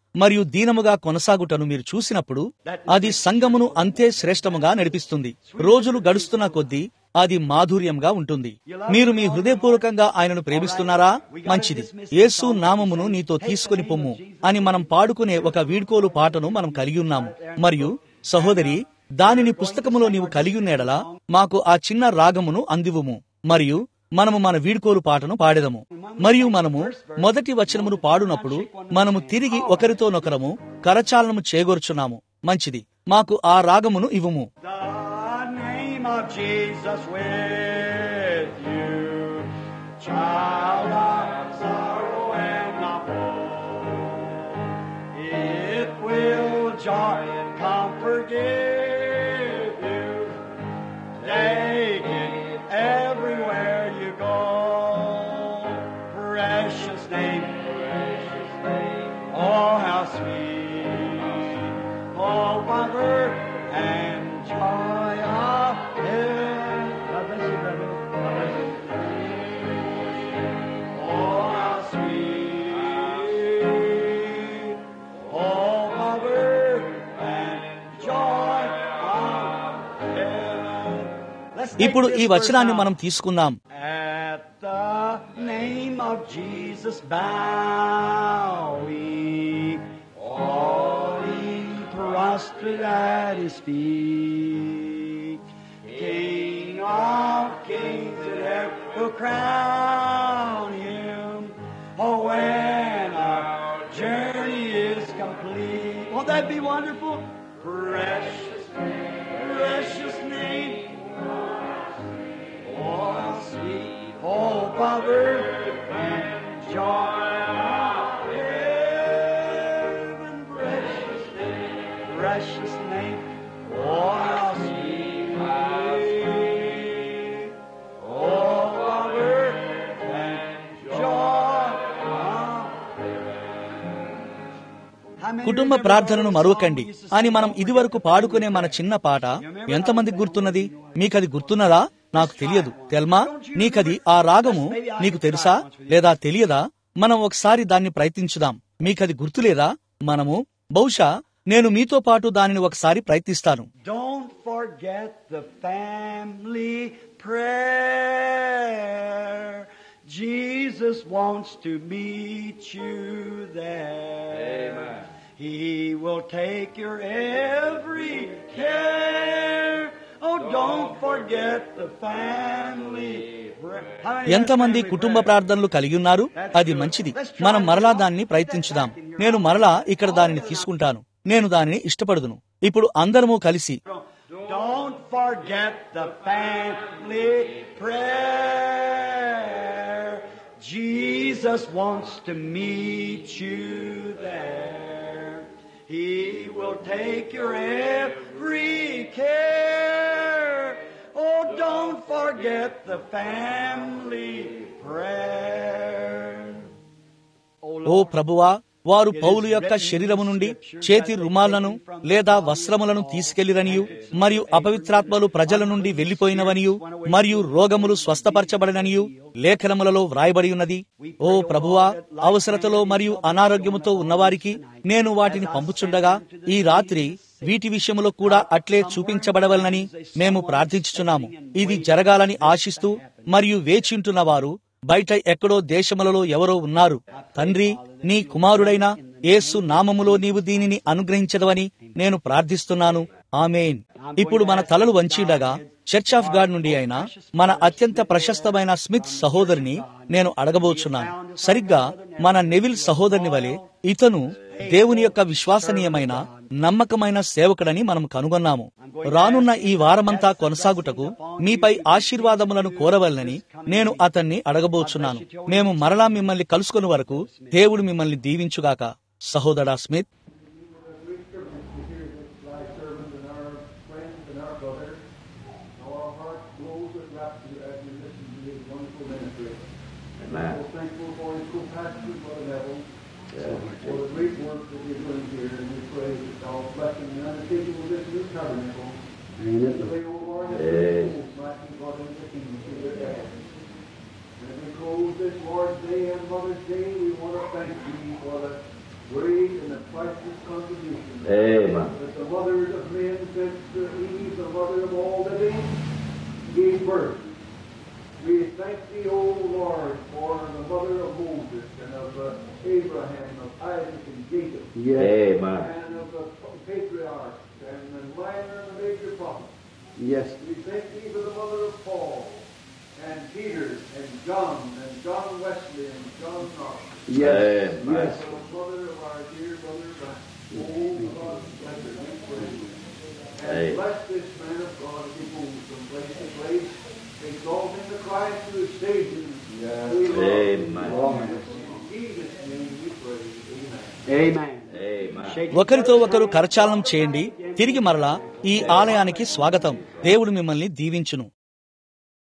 మరియు దీనముగా కొనసాగుటను మీరు చూసినప్పుడు అది సంఘమును అంతే శ్రేష్టముగా నడిపిస్తుంది రోజులు గడుస్తున్న కొద్దీ అది మాధుర్యంగా ఉంటుంది మీరు మీ హృదయపూర్వకంగా ఆయనను ప్రేమిస్తున్నారా మంచిది యేసు నామమును నీతో తీసుకుని పొమ్ము అని మనం పాడుకునే ఒక వీడ్కోలు పాటను మనం కలిగి ఉన్నాము మరియు సహోదరి దానిని పుస్తకములో నీవు కలిగి ఉన్నేడలా మాకు ఆ చిన్న రాగమును అందివుము మరియు మనము మన వీడ్కోలు పాటను పాడెదము మరియు మనము మొదటి వచనమును పాడునప్పుడు మనము తిరిగి ఒకరితోనొకరము కరచాలనము చేగొరుచున్నాము మంచిది మాకు ఆ రాగమును ఇవ్వుము The name of Jesus with you, child of sorrow and of woe. It will joy and comfort give you. Take it everywhere you go. Precious name, precious name. Oh, how sweet. Oh, Father and joy of heaven. God bless you, brother. God bless you. Oh, how sweet. Oh, Father and joy of heaven. Let's take ఇప్పుడు ఈ this వచనాన్ని verse మనం తీసుకుందాం At the name of Jesus bow we, falling prostrate at his feet. King of kings and earth will crown him. Oh, when our journey is complete. Won't that be wonderful? Precious name, precious name. Oh, sweet hope of earth and joy of heaven. Precious name, precious name. Oh, how sweet name. Oh, of earth and joy of heaven. కుటుంబ ప్రార్థనను మరువకండి అని మనం ఇదివరకు పాడుకునే మన చిన్న పాట ఎంతమందికి గుర్తున్నది మీకది గుర్తున్నదా నాకు తెలియదు తెల్మా నీకది ఆ రాగము నీకు తెలుసా లేదా తెలియదా మనం ఒకసారి దాన్ని ప్రయత్నించుదాం మీకది గుర్తులేదా మనము బహుశా నేను మీతో పాటు దానిని ఒకసారి ప్రయత్నిస్తాను Don't forget the family prayer. Jesus wants to meet you there. Amen. He will take your every care. Oh, don't forget the family prayer. How many have ఎంతమంది family కుటుంబ prayer? ప్రార్థనలు కలిగి ఉన్నారు అది మంచిది మనం మరలా దాన్ని ప్రయత్నించుదాం నేను మరలా ఇక్కడ దానిని తీసుకుంటాను నేను దానిని ఇష్టపడుదును ఇప్పుడు అందరము కలిసి Don't forget the family prayer. Jesus wants to meet you there. He will take your every care. Oh, don't forget the family prayer. ఓ ప్రభువా వారు పౌలు యొక్క శరీరము నుండి చేతి రుమాలను లేదా వస్త్రములను తీసుకెళ్లిరనియు మరియు అపవిత్రాత్మలు ప్రజల నుండి వెళ్లిపోయినవనియు మరియు రోగములు స్వస్థపరచబడిననియు లేఖనములలో వ్రాయబడి ఉన్నది ఓ ప్రభువా అవసరతలో మరియు అనారోగ్యముతో ఉన్నవారికి నేను వాటిని పంపుచుండగా ఈ రాత్రి వీటి విషయములో కూడా అట్లే చూపించబడవలనని మేము ప్రార్థించుచున్నాము ఇది జరగాలని ఆశిస్తూ మరియు వేచింటున్న వారు బయట ఎక్కడో దేశములలో ఎవరో ఉన్నారు తండ్రి నీ కుమారుడైన యేసు నామములో నీవు దీనిని అనుగ్రహించదవని నేను ప్రార్థిస్తున్నాను ఆమెన్ ఇప్పుడు మన తలలు వంచిడగా చర్చ్ ఆఫ్ గాడ్ నుండి అయిన మన అత్యంత ప్రశస్తమైన స్మిత్ సహోదరిని నేను అడగబోచున్నాను సరిగ్గా మన నెవిల్ సహోదరుని వలె ఇతను దేవుని యొక్క విశ్వసనీయమైన నమ్మకమైన సేవకుడని మనం కనుగొన్నాము రానున్న ఈ వారమంతా కొనసాగుటకు మీపై ఆశీర్వాదములను కోరవలనని నేను అతన్ని అడగబోచున్నాను మేము మరలా మిమ్మల్ని కలుసుకుని వరకు దేవుడు మిమ్మల్ని దీవించుగాక సహోదరా Smith Thy servants and our friends and our brothers, all our hearts glows with rapture as we listen to his wonderful ministry. Amen. We're thankful for his compassion for the devil, for the great work that he's doing here, and we pray that all blessing and undertaking of this new tabernacle, pray, O Lord, that the souls might be brought into the kingdom through their death. As we close this Lord's Day and Mother's Day, we want to thank thee for the great and the priceless contribution Amen. that the mothers of men since uh, Eve, the mother of all living, gave birth. We thank thee, O Lord, for the mother of Moses and of uh, Abraham, of Isaac and Jacob, Amen. and of the patriarchs and the minor and the major prophets. Yes. We thank thee for the mother of Paul and Peter and John and John Wesley and John Knox. Yes. Amen. Yes. For the mother of our dear brother Ryan. Oh, God bless her. We pray. And Amen. bless this man of God as he moves from place to place, exalting the Christ who is Savior. Yes. We love Amen. you. In Jesus' name we pray. Amen. Amen. Amen. Shake ఒకరితో ఒకరు కరచాలనం చేయండి తిరిగి మరలా ఈ ఆలయానికి స్వాగతం దేవుడు మిమ్మల్ని దీవించును